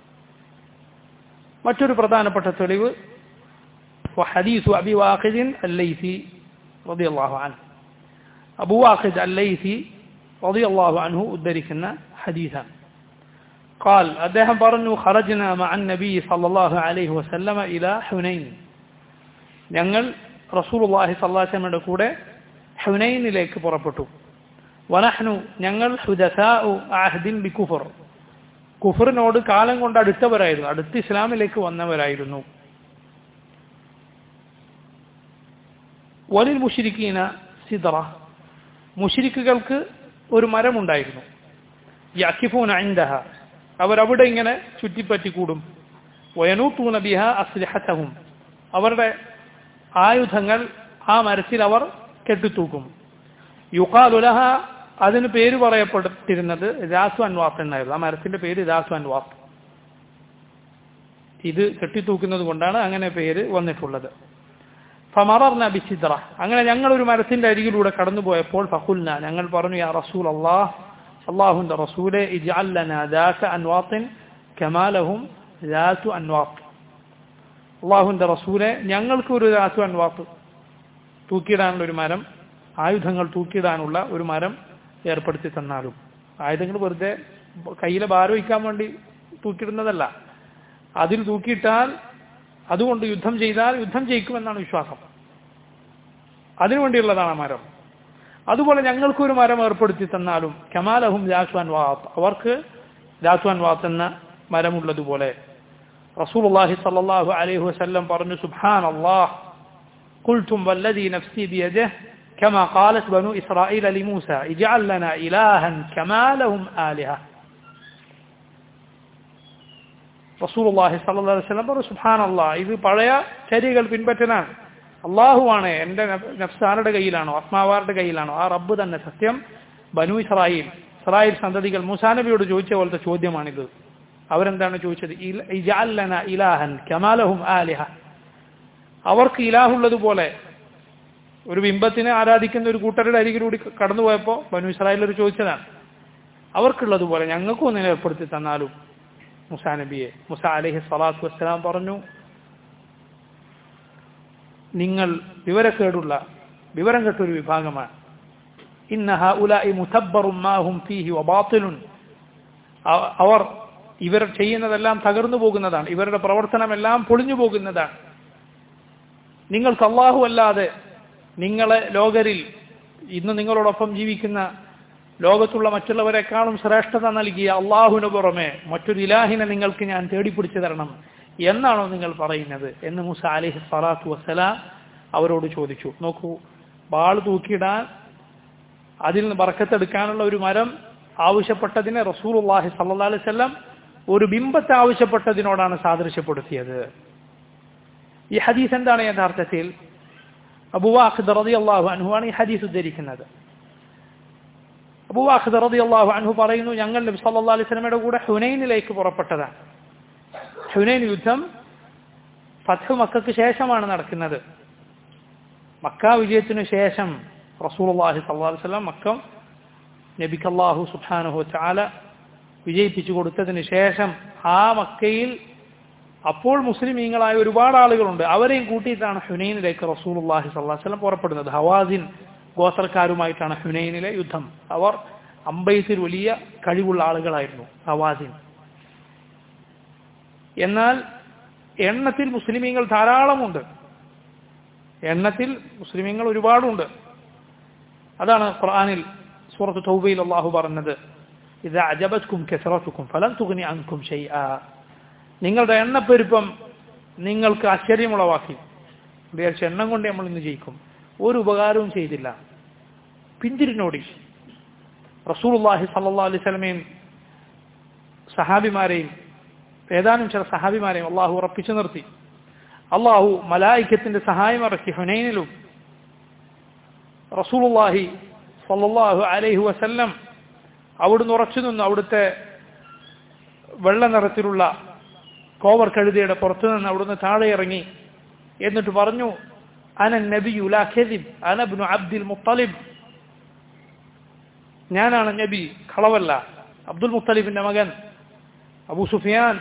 മറ്റൊരു പ്രധാനപ്പെട്ട തെളിവ് وحديث أبي واقد الليثي رضي الله عنه أبو واقد الليثي رضي الله عنه أدركنا حديثا قال أدهم برنو خرجنا مع النبي صلى الله عليه وسلم إلى حنين ഞങ്ങൾ റസൂലുള്ളാഹി സ്വല്ലല്ലാഹു അലൈഹി വസല്ലമയുടെ കൂടെ ഹുനൈനിലേക്ക് പുറപ്പെട്ടു വനഹ്നു ഞങ്ങൾ ഹുദസാഉ അഹ്ദിൻ ബികുഫർ കുഫറിനോട് കാലം കൊണ്ട് അടുത്തവരായിരുന്നു അടുത്ത് ഇസ്ലാമിലേക്ക് വന്നവരായിരുന്നു വലിൽ മുഷിരിക്കീന സിദറ മുഷിരിക്കുകൾക്ക് ഒരു മരമുണ്ടായിരുന്നു യക്കിഫൂന ഇൻദഹ അവരവിടെ ഇങ്ങനെ ചുറ്റിപ്പറ്റി കൂടും വയനൂത്തൂന ബിഹ അസ്ലിഹത്തഹും അവരുടെ ആയുധങ്ങൾ ആ മരത്തിൽ അവർ കെട്ടിത്തൂക്കും യുക്കാലുലഹ അതിന് പേര് പറയപ്പെട്ടിരുന്നത് രാസു അൻവാത്ത് എന്നായിരുന്നു ആ മരത്തിന്റെ പേര് രാസു അൻവാത്ത് ഇത് കെട്ടിത്തൂക്കുന്നത് കൊണ്ടാണ് അങ്ങനെ പേര് വന്നിട്ടുള്ളത് ഫമറർന ബിസിദ്ര അങ്ങനെ ഞങ്ങൾ ഒരു മരത്തിന്റെ അരികിലൂടെ കടന്നുപോയപ്പോൾ ഫഖുൽന ഞങ്ങൾ പറഞ്ഞു യാ റസൂൽ അള്ളാഹ് അള്ളാഹുന്റെ റസൂലെ ഇജഅല്ലന ദാക അൻവാത്തിൻ കമാലഹും ദാതു അൻവാത്ത് അള്ളാഹുന്റെ റസൂലെ ഞങ്ങൾക്ക് ഒരു ദാതു അൻവാത്ത് തൂക്കിയിടാനുള്ള ഒരു മരം ആയുധങ്ങൾ തൂക്കിയിടാനുള്ള ഒരു മരം ഏർപ്പെടുത്തി തന്നാലും ആയുധങ്ങൾ വെറുതെ കയ്യിലെ ഭാരം വയ്ക്കാൻ വേണ്ടി തൂക്കിയിടുന്നതല്ല അതിൽ തൂക്കിയിട്ടാൽ അതുകൊണ്ട് യുദ്ധം ചെയ്താൽ യുദ്ധം ജയിക്കുമെന്നാണ് വിശ്വാസം അതിനുവേണ്ടിയുള്ളതാണ് ആ മരം അതുപോലെ ഞങ്ങൾക്കൊരു മരം ഏർപ്പെടുത്തി തന്നാലും കമാലഹും രാസ്വാൻ വാത്ത് അവർക്ക് രാസ്വാൻ വാത്ത് എന്ന മരമുള്ളതുപോലെ റസൂലുള്ളാഹി സ്വല്ലല്ലാഹു അലൈഹി വസല്ലം പറഞ്ഞു സുബ്ഹാൻ അല്ലാഹ് قلتم والذي نفسي بيده كما قالت بنو إسرائيل لموسى اجعل لنا إلها كما لهم آلهة റസൂലുള്ളാഹി സ്വല്ലല്ലാഹു അലൈഹി വസല്ലം പറഞ്ഞു സുബ്ഹാനല്ലാഹ് ഇത് പഴയ ചര്യകൾ പിൻപറ്റനാണ് അള്ളാഹുവാണ് എൻ്റെ നഫ്സ് ആരുടെ കയ്യിലാണോ ആത്മാവാരുടെ കയ്യിലാണോ ആ റബ്ബ് തന്നെ സത്യം ബനു ഇസ്രായേൽ ഇസ്രായേൽ സന്തതികൾ മൂസാ നബിയോട് ചോദിച്ച പോലത്തെ ചോദ്യമാണിത് അവരെന്താണ് ചോദിച്ചത് ഇജാലന ഇലാഹൻ കമാലഹും ആലിഹ അവർക്ക് ഇലാഹുള്ളതുപോലെ ഒരു ബിംബത്തിനെ ആരാധിക്കുന്ന ഒരു കൂട്ടരുടെ അരികിലൂടെ കടന്നുപോയപ്പോൾ ബനു ഇസ്രായേലർ ചോദിച്ചതാണ് അവർക്കുള്ളതുപോലെ ഞങ്ങൾക്കും ഒന്നിനെ ഏർപ്പെടുത്തി തന്നാലും മുസാ നബിയെ മുസ അലഹി സ്വലാത്തു വസ്സലാം പറഞ്ഞു നിങ്ങൾ വിവരക്കേടുള്ള വിവരം കെട്ടൊരു വിഭാഗമാണ് ഇന്നഹ ഉലായി മുത്തബ്ബറും മാഹും ഫീഹി വബാത്തിലുൻ അവർ ഇവർ ചെയ്യുന്നതെല്ലാം തകർന്നു പോകുന്നതാണ് ഇവരുടെ പ്രവർത്തനമെല്ലാം പൊളിഞ്ഞു പോകുന്നതാണ് നിങ്ങൾക്ക് അള്ളാഹു അല്ലാതെ നിങ്ങളെ ലോകരിൽ ഇന്ന് നിങ്ങളോടൊപ്പം ജീവിക്കുന്ന ലോകത്തുള്ള മറ്റുള്ളവരെക്കാളും ശ്രേഷ്ഠത നൽകിയ അള്ളാഹുവിന് പുറമെ മറ്റൊരു ഇലാഹിനെ നിങ്ങൾക്ക് ഞാൻ തേടിപ്പിടിച്ചു തരണം എന്നാണോ നിങ്ങൾ പറയുന്നത് എന്ന് മുസ അലിഹി സ്വലാത്തു വസ്സലാം അവരോട് ചോദിച്ചു നോക്കൂ ബാൾ തൂക്കിയിടാൻ അതിൽ നിന്ന് ബറക്കത്തെടുക്കാനുള്ള ഒരു മരം ആവശ്യപ്പെട്ടതിനെ റസൂൽ അള്ളാഹി സല്ലാ അലൈഹി സ്വല്ലം ഒരു ബിംബത്തെ ആവശ്യപ്പെട്ടതിനോടാണ് സാദൃശ്യപ്പെടുത്തിയത് ഈ ഹദീസ് എന്താണ് യഥാർത്ഥത്തിൽ അബുവാഖ് റതി അള്ളാഹു അനുവാണ് ഈ ഹദീസ് ഉദ്ധരിക്കുന്നത് അബുവാഖ് റതി അള്ളാഹു അൻഹു പറയുന്നു ഞങ്ങൾ നബി സല്ലാ അലൈഹി സ്വലമയുടെ കൂടെ ഹുനൈനിലേക്ക് പുറപ്പെട്ടതാണ് ഹുനൈൻ യുദ്ധം ഫത്ത് മക്കൾക്ക് ശേഷമാണ് നടക്കുന്നത് മക്ക വിജയത്തിനു ശേഷം റസൂൽ അള്ളാഹി സല്ലാ അലൈഹി സ്വലം മക്കം നബിക്ക് അള്ളാഹു സുബാനുഹു ചാല വിജയിപ്പിച്ചു കൊടുത്തതിന് ശേഷം ആ മക്കയിൽ അപ്പോൾ മുസ്ലിമീങ്ങളായ ഒരുപാട് ആളുകളുണ്ട് അവരെയും കൂട്ടിയിട്ടാണ് ഹുനൈനിലേക്ക് റസൂൽ അള്ളാഹി സല്ലാ വല്ലം പുറപ്പെടുന്നത് ഹവാസിൻ ഗോത്രക്കാരുമായിട്ടാണ് ഹുനൈനിലെ യുദ്ധം അവർ അമ്പയത്തിൽ വലിയ കഴിവുള്ള ആളുകളായിരുന്നു ഹവാസിൻ എന്നാൽ എണ്ണത്തിൽ മുസ്ലിമീങ്ങൾ ധാരാളമുണ്ട് എണ്ണത്തിൽ മുസ്ലിമീങ്ങൾ ഒരുപാടുണ്ട് അതാണ് ഖുർആനിൽ സൂറത്ത് തൗബയിൽ അള്ളാഹു പറഞ്ഞത് ഇത് അജബത്ക്കും കെസറത്തുക്കും ഫലം തുകനി അൻകും ഷെയ്ആ നിങ്ങളുടെ എണ്ണപ്പെരുപ്പം നിങ്ങൾക്ക് ആശ്ചര്യമുളവാക്കി വിചാരിച്ച എണ്ണം കൊണ്ട് നമ്മൾ ഇന്ന് ജയിക്കും ഒരു ഉപകാരവും ചെയ്തില്ല പിന്തിരിനോടി റസൂൽല്ലാഹി സല്ലാ അലൈഹി സ്വലമയും സഹാബിമാരെയും ഏതാനും ചില സഹാബിമാരെയും അള്ളാഹു ഉറപ്പിച്ചു നിർത്തി അള്ളാഹു മലായിക്കത്തിന്റെ സഹായം ഇറക്കി ഹുനൈനിലും റസൂലുള്ളാഹി സല്ലല്ലാഹു അലൈഹി വസല്ലം അവിടുന്ന് ഉറച്ചു നിന്നു അവിടുത്തെ വെള്ള നിറത്തിലുള്ള കോവർ കഴുതയുടെ പുറത്തു നിന്ന് അവിടുന്ന് താഴെ ഇറങ്ങി എന്നിട്ട് പറഞ്ഞു അന നബിയു ലാ കദിബ് അന ഇബ്നു അബ്ദുൽ മുത്തലിബ് ഞാനാണ് നബി കളവല്ല അബ്ദുൽ മുത്തലിബിന്റെ മകൻ അബു സുഫിയാൻ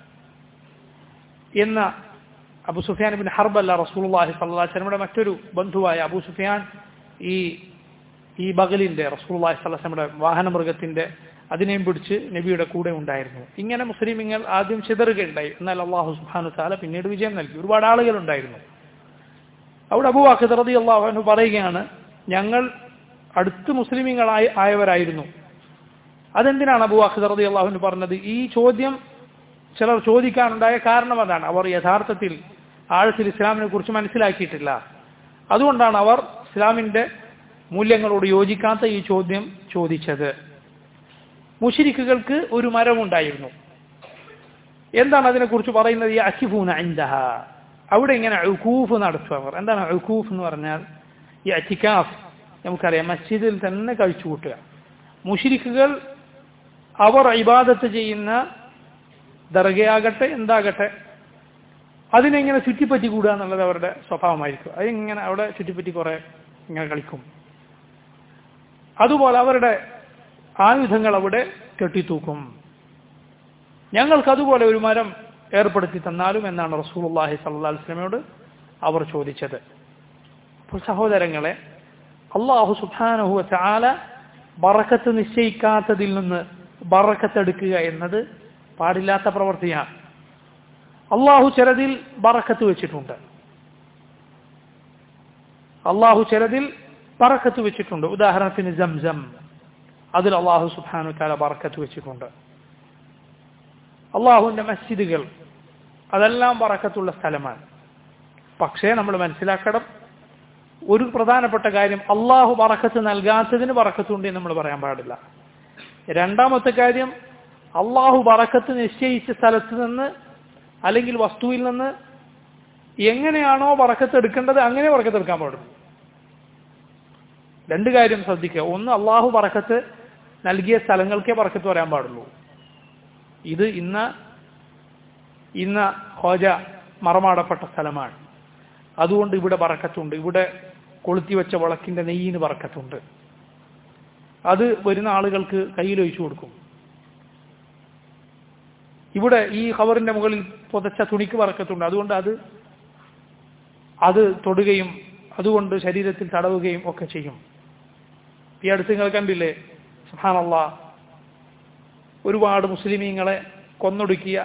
എന്ന അബു സുഫിയാൻ ബിൻ ഹർബല്ല റസൂലുള്ളാഹി സ്വല്ലല്ലാഹു അലൈഹി വസല്ലമയുടെ മറ്റൊരു ബന്ധുവായ അബു സുഫിയാൻ ഈ ഈ ബഗലിന്റെ റസൂലുള്ളാഹി സ്വല്ലല്ലാഹു അലൈഹി വസല്ലമയുടെ വാഹനമൃഗത്തിന്റെ അതിനെയും പിടിച്ച് നബിയുടെ കൂടെ ഉണ്ടായിരുന്നു ഇങ്ങനെ മുസ്ലിമീങ്ങൾ ആദ്യം ചിതറുകയുണ്ടായി എന്നാൽ അള്ളാഹു സുബ്ഹാനഹു തആല പിന്നീട് വിജയം നൽകി ഒരുപാട് ആളുകൾ ഉണ്ടായിരുന്നു അവിടെ അബൂബക്കർ റളിയല്ലാഹു അൻഹു പറയുകയാണ് ഞങ്ങൾ അടുത്ത് മുസ്ലിമീങ്ങളായി ആയവരായിരുന്നു അതെന്തിനാണ് അബൂബക്കർ റളിയല്ലാഹു അൻഹു പറഞ്ഞത് ഈ ചോദ്യം ചിലർ ചോദിക്കാനുണ്ടായ കാരണം അതാണ് അവർ യഥാർത്ഥത്തിൽ ആഴത്തിൽ ഇസ്ലാമിനെ കുറിച്ച് മനസ്സിലാക്കിയിട്ടില്ല അതുകൊണ്ടാണ് അവർ ഇസ്ലാമിന്റെ മൂല്യങ്ങളോട് യോജിക്കാത്ത ഈ ചോദ്യം ചോദിച്ചത് മുഷിരിക്കുകൾക്ക് ഒരു മരമുണ്ടായിരുന്നു എന്താണ് അതിനെക്കുറിച്ച് പറയുന്നത് ഈ അക്കിഫൂന ഇൻദഹ അവിടെ ഇങ്ങനെ ഉക്കൂഫ് നടത്തുവർ എന്താണ് ഉക്കൂഫ് എന്ന് പറഞ്ഞാൽ ഈ അറ്റിക്കാഫ് നമുക്കറിയാം മസ്ജിദിൽ തന്നെ കഴിച്ചു കൂട്ടുക മുഷിരിക്കുകൾ അവർ ഇബാദത്ത് ചെയ്യുന്ന ദർഗയാകട്ടെ എന്താകട്ടെ അതിനെങ്ങനെ ചുറ്റിപ്പറ്റി കൂടുക എന്നുള്ളത് അവരുടെ സ്വഭാവമായിരിക്കും അതിങ്ങനെ അവിടെ ചുറ്റിപ്പറ്റി കുറെ ഇങ്ങനെ കളിക്കും അതുപോലെ അവരുടെ ആയുധങ്ങൾ അവിടെ കെട്ടിത്തൂക്കും ഞങ്ങൾക്ക് അതുപോലെ ഒരു മരം ഏർപ്പെടുത്തി തന്നാലും എന്നാണ് റസൂലുള്ളാഹി സല്ലല്ലാഹു അലൈഹി വസല്ലമയോട് അവർ ചോദിച്ചത് അപ്പോൾ സഹോദരങ്ങളെ അള്ളാഹു സുബ്ഹാനഹു വതആല ബറക്കത്ത് നിശ്ചയിക്കാത്തതിൽ നിന്ന് ബറക്കത്തെടുക്കുക എന്നത് പാടില്ലാത്ത പ്രവൃത്തിയാണ് അള്ളാഹു ചിലതിൽ ബറക്കത്ത് വെച്ചിട്ടുണ്ട് അള്ളാഹു ചിലതിൽ ബറക്കത്ത് വെച്ചിട്ടുണ്ട് ഉദാഹരണത്തിന് സംസം അതിൽ അള്ളാഹു സുബ്ഹാനഹു വതആല ബറക്കത്ത് വെച്ചിട്ടുണ്ട് അള്ളാഹുവിന്റെ മസ്ജിദുകൾ അതെല്ലാം ബറക്കത്തുള്ള സ്ഥലമാണ് പക്ഷേ നമ്മൾ മനസ്സിലാക്കണം ഒരു പ്രധാനപ്പെട്ട കാര്യം അള്ളാഹു ബറക്കത്ത് നൽകാത്തതിന് ബറക്കത്തുണ്ട് എന്ന് നമ്മൾ പറയാൻ പാടില്ല രണ്ടാമത്തെ കാര്യം അള്ളാഹു ബറക്കത്ത് നിശ്ചയിച്ച സ്ഥലത്ത് നിന്ന് അല്ലെങ്കിൽ വസ്തുവിൽ നിന്ന് എങ്ങനെയാണോ ബറക്കത്ത് എടുക്കേണ്ടത് അങ്ങനെ ബറക്കത്ത് എടുക്കാൻ പാടുള്ളൂ രണ്ട് കാര്യം ശ്രദ്ധിക്കുക ഒന്ന് അള്ളാഹു ബറക്കത്ത് നൽകിയ സ്ഥലങ്ങൾക്കേ ബറക്കത്ത് പറയാൻ പാടുള്ളൂ ഇത് ഇന്ന് ഇന്ന് ഹോജ മറമാടപ്പെട്ട സ്ഥലമാണ് അതുകൊണ്ട് ഇവിടെ ബറക്കത്തുണ്ട് ഇവിടെ കൊളുത്തി വെച്ച വിളക്കിന്റെ നെയ്യിന് ബറക്കത്തുണ്ട് അത് വരുന്ന ആളുകൾക്ക് കയ്യിൽ ഒഴിച്ചു കൊടുക്കും ഇവിടെ ഈ ഖബറിന്റെ മുകളിൽ പുതച്ച തുണിക്ക് വറക്കത്തുണ്ട് അതുകൊണ്ട് അത് അത് തൊടുകയും അതുകൊണ്ട് ശരീരത്തിൽ തടവുകയും ഒക്കെ ചെയ്യും ഈ അടുത്ത് നിങ്ങൾ കണ്ടില്ലേ സുഹാനല്ല ഒരുപാട് മുസ്ലിമീങ്ങളെ കൊന്നൊടുക്കിയ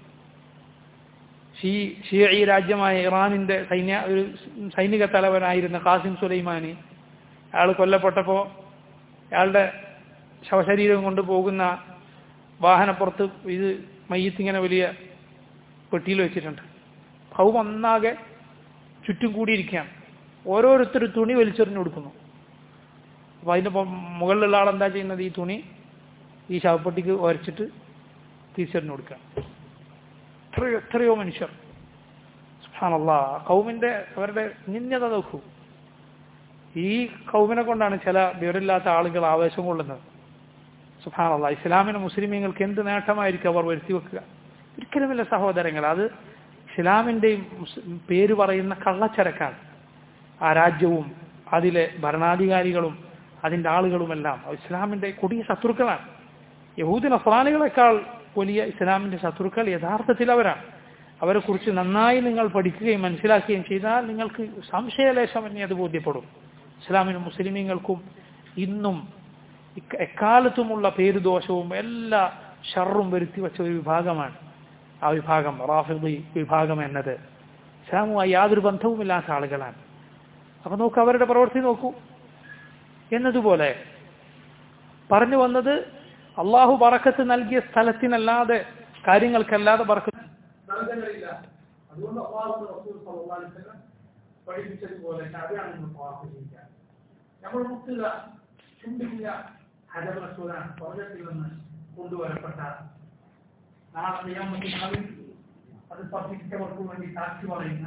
ഷീ ഷിയഈ രാജ്യമായ ഇറാനിന്റെ സൈന്യ ഒരു സൈനിക തലവനായിരുന്ന ഖാസിം സുലൈമാനി അയാൾ കൊല്ലപ്പെട്ടപ്പോൾ അയാളുടെ ശവശരീരം കൊണ്ട് പോകുന്ന വാഹനപ്പുറത്ത് ഇത് മയ്യത്തിങ്ങനെ വലിയ പെട്ടിയിൽ വെച്ചിട്ടുണ്ട് ഭൗം ഒന്നാകെ ചുറ്റും കൂടിയിരിക്കുകയാണ് ഓരോരുത്തർ തുണി വലിച്ചെറിഞ്ഞു കൊടുക്കുന്നു അപ്പോൾ അതിൻ്റെ മുകളിലുള്ള ആളെന്താ ചെയ്യുന്നത് ഈ തുണി ഈ ശവപ്പെട്ടിക്ക് വരച്ചിട്ട് തിരിച്ചറിഞ്ഞു കൊടുക്കുക എത്രയോ എത്രയോ മനുഷ്യർ സുഹാനല്ല കൗമിന്റെ അവരുടെ നിന്യത നോക്കൂ ഈ കൗമിനെ കൊണ്ടാണ് ചില വിവരമില്ലാത്ത ആളുകൾ ആവേശം കൊള്ളുന്നത് സുഹാനല്ല ഇസ്ലാമിന് മുസ്ലിമീങ്ങൾക്ക് എന്ത് നേട്ടമായിരിക്കും അവർ വരുത്തി വെക്കുക ഒരിക്കലുമില്ല സഹോദരങ്ങൾ അത് ഇസ്ലാമിന്റെയും പേര് പറയുന്ന കള്ളച്ചരക്കാണ് ആ രാജ്യവും അതിലെ ഭരണാധികാരികളും അതിന്റെ ആളുകളുമെല്ലാം ഇസ്ലാമിന്റെ കൊടിയ ശത്രുക്കളാണ് യഹൂദി നസ്രാനികളെക്കാൾ വലിയ ഇസ്ലാമിന്റെ ശത്രുക്കൾ യഥാർത്ഥത്തിൽ അവരാണ് അവരെ കുറിച്ച് നന്നായി നിങ്ങൾ പഠിക്കുകയും മനസ്സിലാക്കുകയും ചെയ്താൽ നിങ്ങൾക്ക് സംശയലേശം എന്നെ അത് ബോധ്യപ്പെടും ഇസ്ലാമിനും മുസ്ലിമീങ്ങൾക്കും ഇന്നും എക്കാലത്തുമുള്ള പേരുദോഷവും എല്ലാ ഷറും വരുത്തി വെച്ച ഒരു വിഭാഗമാണ് ആ വിഭാഗം റാഫിദി വിഭാഗം എന്നത് ഇസ്ലാമുമായി യാതൊരു ബന്ധവുമില്ലാത്ത ആളുകളാണ് അപ്പൊ നോക്കൂ അവരുടെ പ്രവൃത്തി നോക്കൂ എന്നതുപോലെ പറഞ്ഞു വന്നത് അള്ളാഹു ബറക്കത്ത് നൽകിയ സ്ഥലത്തിനല്ലാതെ കാര്യങ്ങൾക്കല്ലാതെ ബറക്കത്ത് നൽകുന്നില്ല അതുകൊണ്ട് പഠിപ്പിച്ചതുപോലെ നമ്മൾ മുട്ടുക ചുണ്ടിക്കുക ഹജറസൂലാണ് സ്വർഗത്തിൽ നിന്ന് കൊണ്ടുവരപ്പെട്ട നാളെ നിയമത്തിനാളിൽ അത് സ്പർശിച്ചവർക്ക് വേണ്ടി സാക്ഷി പറയുന്ന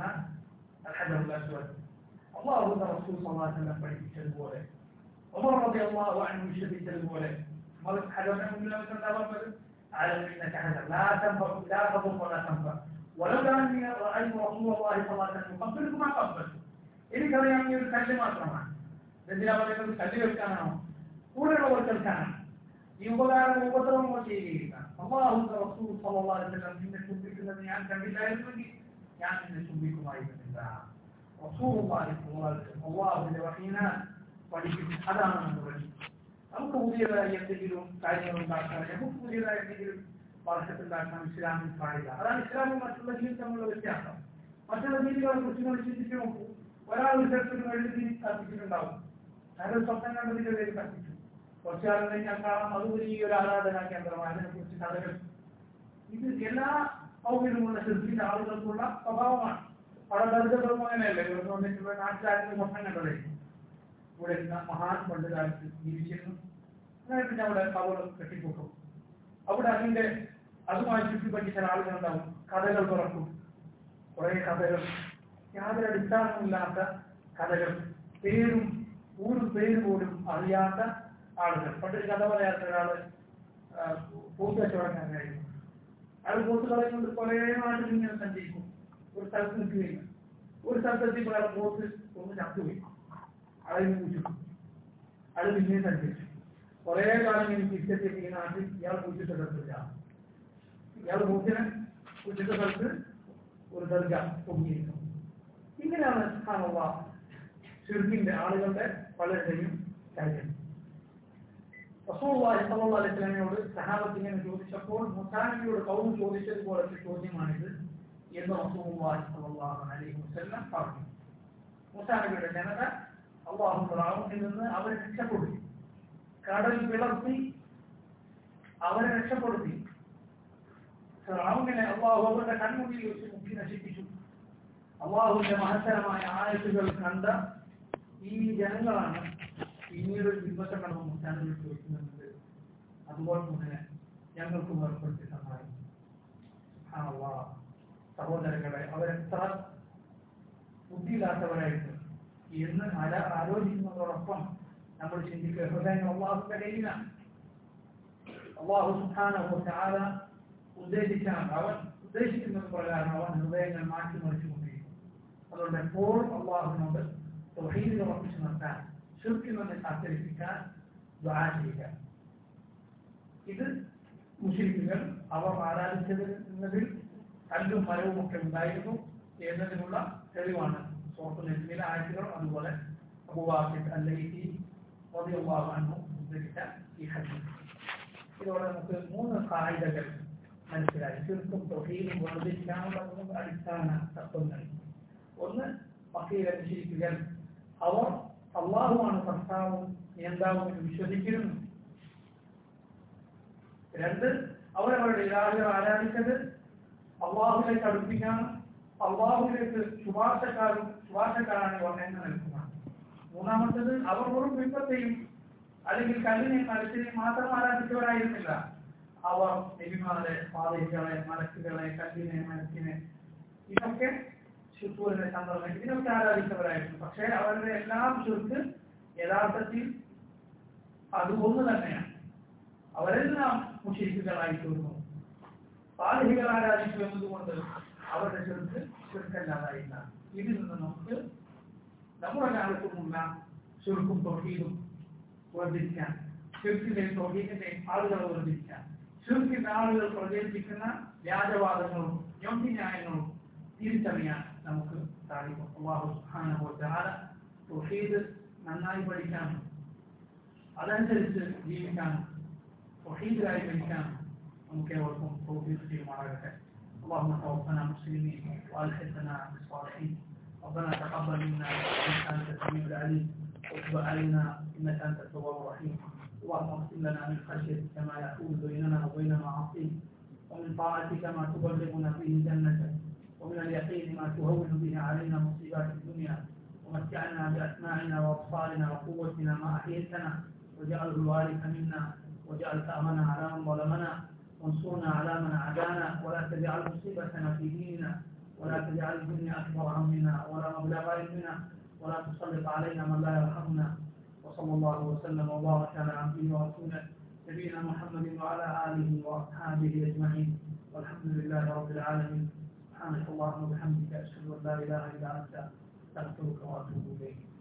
അള്ളാഹുന്റെ റസൂൽ സമാജം പഠിപ്പിച്ചതുപോലെ ഉമർ റബി അള്ളാഹു അൻഹു വിശദിച്ചതുപോലെ حجرنا من لم تنتظر على انك هذا لا تنفع لا تضر ولا تنفع ولولا اني رايت رسول الله صلى الله عليه وسلم يقبلك ما قبلت എനിക്കറിയാമെങ്കിൽ ഒരു കല്ല് മാത്രമാണ് എന്തിനാ പറയുന്നത് കല്ല് വെക്കാനാണോ കൂടെയുള്ളവർ കേൾക്കാനാണ് ഈ ഉപകാരം ഉപദ്രവമോ ചെയ്യുകയില്ല അള്ളാഹുന്റെ റസൂൽ സല്ലല്ലാഹു അലൈഹി വസല്ലം നിന്നെ ചുംബിക്കുന്നത് ഞാൻ കണ്ടില്ലായിരുന്നെങ്കിൽ ഞാൻ നിന്നെ ചുംബിക്കുമായിരുന്നില്ല റസൂലുള്ളാഹി സ്വല്ലല്ലാഹു അലൈഹി വസല്ലം അള്ളാഹുവിന്റെ വഹീനാൽ പഠിക്കും അതാണ് നമ്മുടെ വഴി നമുക്ക് പുതിയതായി എന്തെങ്കിലും കാര്യങ്ങൾ ഉണ്ടാക്കാൻ നമുക്ക് പുതിയതായി എന്തെങ്കിലും വർഷത്തുണ്ടാക്കാൻ ഇസ്ലാമിൽ പാടില്ല അതാണ് ഇസ്ലാമും മറ്റുള്ള ജീവിതം തമ്മിലുള്ള വ്യത്യാസം മറ്റുള്ള ജീവികളെ കുറിച്ച് നിങ്ങൾ ചിന്തിച്ചു നോക്കൂ ഒരാൾ ഒരു സ്ഥലത്തിന് എഴുതി കത്തിച്ചിട്ടുണ്ടാവും അയാൾ സ്വപ്നം കണ്ടതിന്റെ പേര് കത്തിച്ചു കുറച്ചു കാലം കഴിഞ്ഞാൽ കാണാം അത് വലിയ ഒരു ആരാധനാ കേന്ദ്രമാണ് അതിനെ കുറിച്ച് കഥകൾ ഇത് എല്ലാ സൗകര്യമുള്ള ശില്പിന്റെ ആളുകൾക്കുള്ള സ്വഭാവമാണ് പല ദരിദ്രങ്ങളും അങ്ങനെയല്ലേ ഇവിടെ വന്നിട്ടുള്ള നാട്ടിലായിരുന്നു സ്വപ്നം കണ്ടതായിരിക്കും ഇവിടെ ഇരുന്ന മഹാൻ പണ്ട് കാലത്ത് ജീവിച്ചിരുന്നു അങ്ങനെ പിന്നെ അവിടെ കവർ കെട്ടിപ്പൊക്കും അവിടെ അതിന്റെ അതുമായി ചുറ്റിപ്പറ്റി ചില ആളുകൾ ഉണ്ടാവും കഥകൾ തുറക്കും കുറെ കഥകൾ യാതൊരു അടിസ്ഥാനമില്ലാത്ത കഥകൾ പേരും ഊരും പേര് പോലും അറിയാത്ത ആളുകൾ പണ്ടൊരു കഥ പറയാത്ത ഒരാള് പോത്ത് കച്ചവടക്കാരനായിരുന്നു അയാൾ പോത്ത് കളയുകൊണ്ട് കുറെ നാട്ടിൽ ഇങ്ങനെ സഞ്ചരിക്കും ഒരു സ്ഥലത്ത് നിൽക്കുകയില്ല ഒരു സ്ഥലത്തെത്തിയപ്പോൾ അയാൾ പോത്ത് ഒന്ന് ചത്തുപോയി അയാളെ പൂച്ചു അയാൾ പിന്നെയും സഞ്ചരിച്ചു കുറെ കാലം ഇങ്ങനെ തിരിച്ചെത്തി ഈ നാട്ടിൽ ഇയാൾ പൂച്ചിട്ട സ്ഥലത്തില്ല ഇയാൾ പൂച്ചിനെ പൂച്ചിട്ട സ്ഥലത്ത് ഒരു ദർഗ പൊങ്ങിയിരിക്കും ഇങ്ങനെയാണ് കാണുക ചുരുക്കിന്റെ ആളുകളുടെ പലരുടെയും കാര്യം റസൂലുള്ളാഹി സ്വല്ലല്ലാഹു അലൈഹി വസല്ലമയോട് സഹാബത്ത് ഇങ്ങനെ ചോദിച്ചപ്പോൾ മുസാനബിയോട് കൗം ചോദിച്ചതുപോലത്തെ ചോദ്യമാണിത് എന്ന് റസൂലുള്ളാഹി സ്വല്ലല്ലാഹു അലൈഹി വസല്ലം പറഞ്ഞു മുസാനബിയുടെ ജനത അള്ളാഹു റാവുന്നിൽ നിന്ന് അവരെ രക്ഷപ്പെടുത്തി കടൽ പിളർത്തി അവരെ രക്ഷപ്പെടുത്തി റാവുവിനെ അള്ളാഹു അവരുടെ കൺമുന്നിൽ വെച്ച് മുക്കി നശിപ്പിച്ചു അള്ളാഹുവിന്റെ മഹത്തരമായ ആയത്തുകൾ കണ്ട ഈ ജനങ്ങളാണ് പിന്നീട് ഒരു വിമർശനം കടന്ന് മുറ്റാനുകൾ ചോദിക്കുന്നുണ്ട് അതുപോലെ തന്നെ ഞങ്ങൾക്കും ഏർപ്പെടുത്തി സഹായം സുബ്ഹാനല്ലാഹ്. സഹോദരങ്ങളെ അവരെത്ര ബുദ്ധിയില്ലാത്തവരായിരുന്നു എന്ന് ആല ആലോചിക്കുന്നതോടൊപ്പം നമ്മൾ ചിന്തിക്കുക ഹൃദയങ്ങൾ അള്ളാഹുന്റെ കയ്യിലാണ് അള്ളാഹു സുഖാനോ ചാല ഉദ്ദേശിച്ചാണ് അവൻ ഉദ്ദേശിക്കുന്നത് പ്രകാരം അവൻ ഹൃദയങ്ങൾ മാറ്റിമറിച്ചുകൊണ്ടിരിക്കും അതുകൊണ്ട് എപ്പോഴും അള്ളാഹുവിനോട് തൊഹീദിൽ ഉറപ്പിച്ചു നിർത്താൻ ശുദ്ധിൽ നിന്ന് കാത്തിരിപ്പിക്കാൻ ദ്വാ ചെയ്യുക ഇത് മുസ്ലിമുകൾ അവർ ആരാധിച്ചതിൽ കല്ലും മരവും ഒക്കെ ഉണ്ടായിരുന്നു എന്നതിനുള്ള തെളിവാണ് സോർത്ത് നെസ്മിലെ ആഴ്ചകൾ അതുപോലെ അബുവാക്കിൽ അല്ലെങ്കിൽ അൻഹു ഉദ്ധരിച്ച ഈ ഹദീസ് ഇതോടെ നമുക്ക് മൂന്ന് കായികകൾ മനസ്സിലായി ചുരുക്കം തൊഴിലും വർദ്ധിക്കാനുള്ള മൂന്ന് അടിസ്ഥാന തത്വങ്ങൾ ഒന്ന് മക്കയിലെ മുസ്ലിക്കുകൾ അവർ അള്ളാഹുവാണ് കർത്താവും നിയന്താവും എന്ന് വിശ്വസിച്ചിരുന്നു രണ്ട് അവരവരുടെ ഇലാഹുകൾ ആരാധിച്ചത് അള്ളാഹുലേക്ക് അടുപ്പിക്കാനും അള്ളാഹുലേക്ക് ശുപാർശക്കാരും ശുപാർശക്കാരാണ് ഇവർ എന്ന് നിൽക്കുന്നതാണ് മൂന്നാമത്തത് അവർ വെറും ബിംബത്തെയും അല്ലെങ്കിൽ കല്ലിനെയും മരത്തിനെയും മാത്രം ആരാധിച്ചവരായിരുന്നില്ല അവർ നബിമാരെ പാതകളെ മലക്കുകളെ കല്ലിനെ മരത്തിനെ ഇതൊക്കെ ശുദ്ധൂരിനെ ചന്ദ്രനെ ഇതിനൊക്കെ ആരാധിച്ചവരായിരുന്നു പക്ഷേ അവരുടെ എല്ലാം ചുരുക്ക് യഥാർത്ഥത്തിൽ അത് ഒന്ന് തന്നെയാണ് അവരെല്ലാം മുഷിരിക്കുകളായി തീർന്നു പാലിഹികൾ ആരാധിച്ചു എന്നതുകൊണ്ട് അവരുടെ ചെറുക്ക് ചെറുക്കല്ലാതായില്ല ഇതിൽ നിന്ന് നമുക്ക് നമ്മുടെ കാലത്തുമുള്ള ചുരുക്കും തൊഴിലും വർദ്ധിക്കാൻ ചെറുക്കിന്റെയും തൊഴിലിന്റെയും ആളുകളെ വർദ്ധിക്കാൻ ചുരുക്കിന്റെ ആളുകൾ പ്രചരിപ്പിക്കുന്ന വ്യാജവാദങ്ങളും യോഗ്യന്യായങ്ങളും തിരിച്ചറിയാൻ നമുക്ക് സാധിക്കും അള്ളാഹു സുബ്ഹാനഹു വ തആല തൗഹീദ് നന്നായി പഠിക്കാനും അതനുസരിച്ച് ജീവിക്കാനും തൗഹീദിലായി മരിക്കാനും നമുക്ക് ഏവർക്കും തൗഫീഖ് ചെയ്യുമാറാകട്ടെ اللهم توفنا مسلمين والحقنا بالصالحين ربنا تقبل منا انك انت السميع العليم وتب علينا انك انت التواب الرحيم اللهم اغفر لنا من خشيتك ما يحول بيننا وبين معاصيك ومن طاعتك ما تبلغنا به جنتك ومن اليقين ما تهون به علينا مصيبات الدنيا ومتعنا باسماعنا وابصارنا وقوتنا ما احييتنا واجعله الوارث منا واجعل ثأرنا على من ظلمنا وانصرنا على من عادانا ولا تجعل مصيبتنا في ديننا ولا تجعل الدنيا اكبر همنا ولا مبلغ علمنا ولا تسلط علينا من لا يرحمنا وصلى الله وسلم وبارك على عبده ورسوله نبينا محمد وعلى اله واصحابه اجمعين والحمد لله رب العالمين سبحانك اللهم وبحمدك اشهد ان لا اله الا انت അസ്തഗ്ഫിറുക വഅതൂബു ഇലൈക്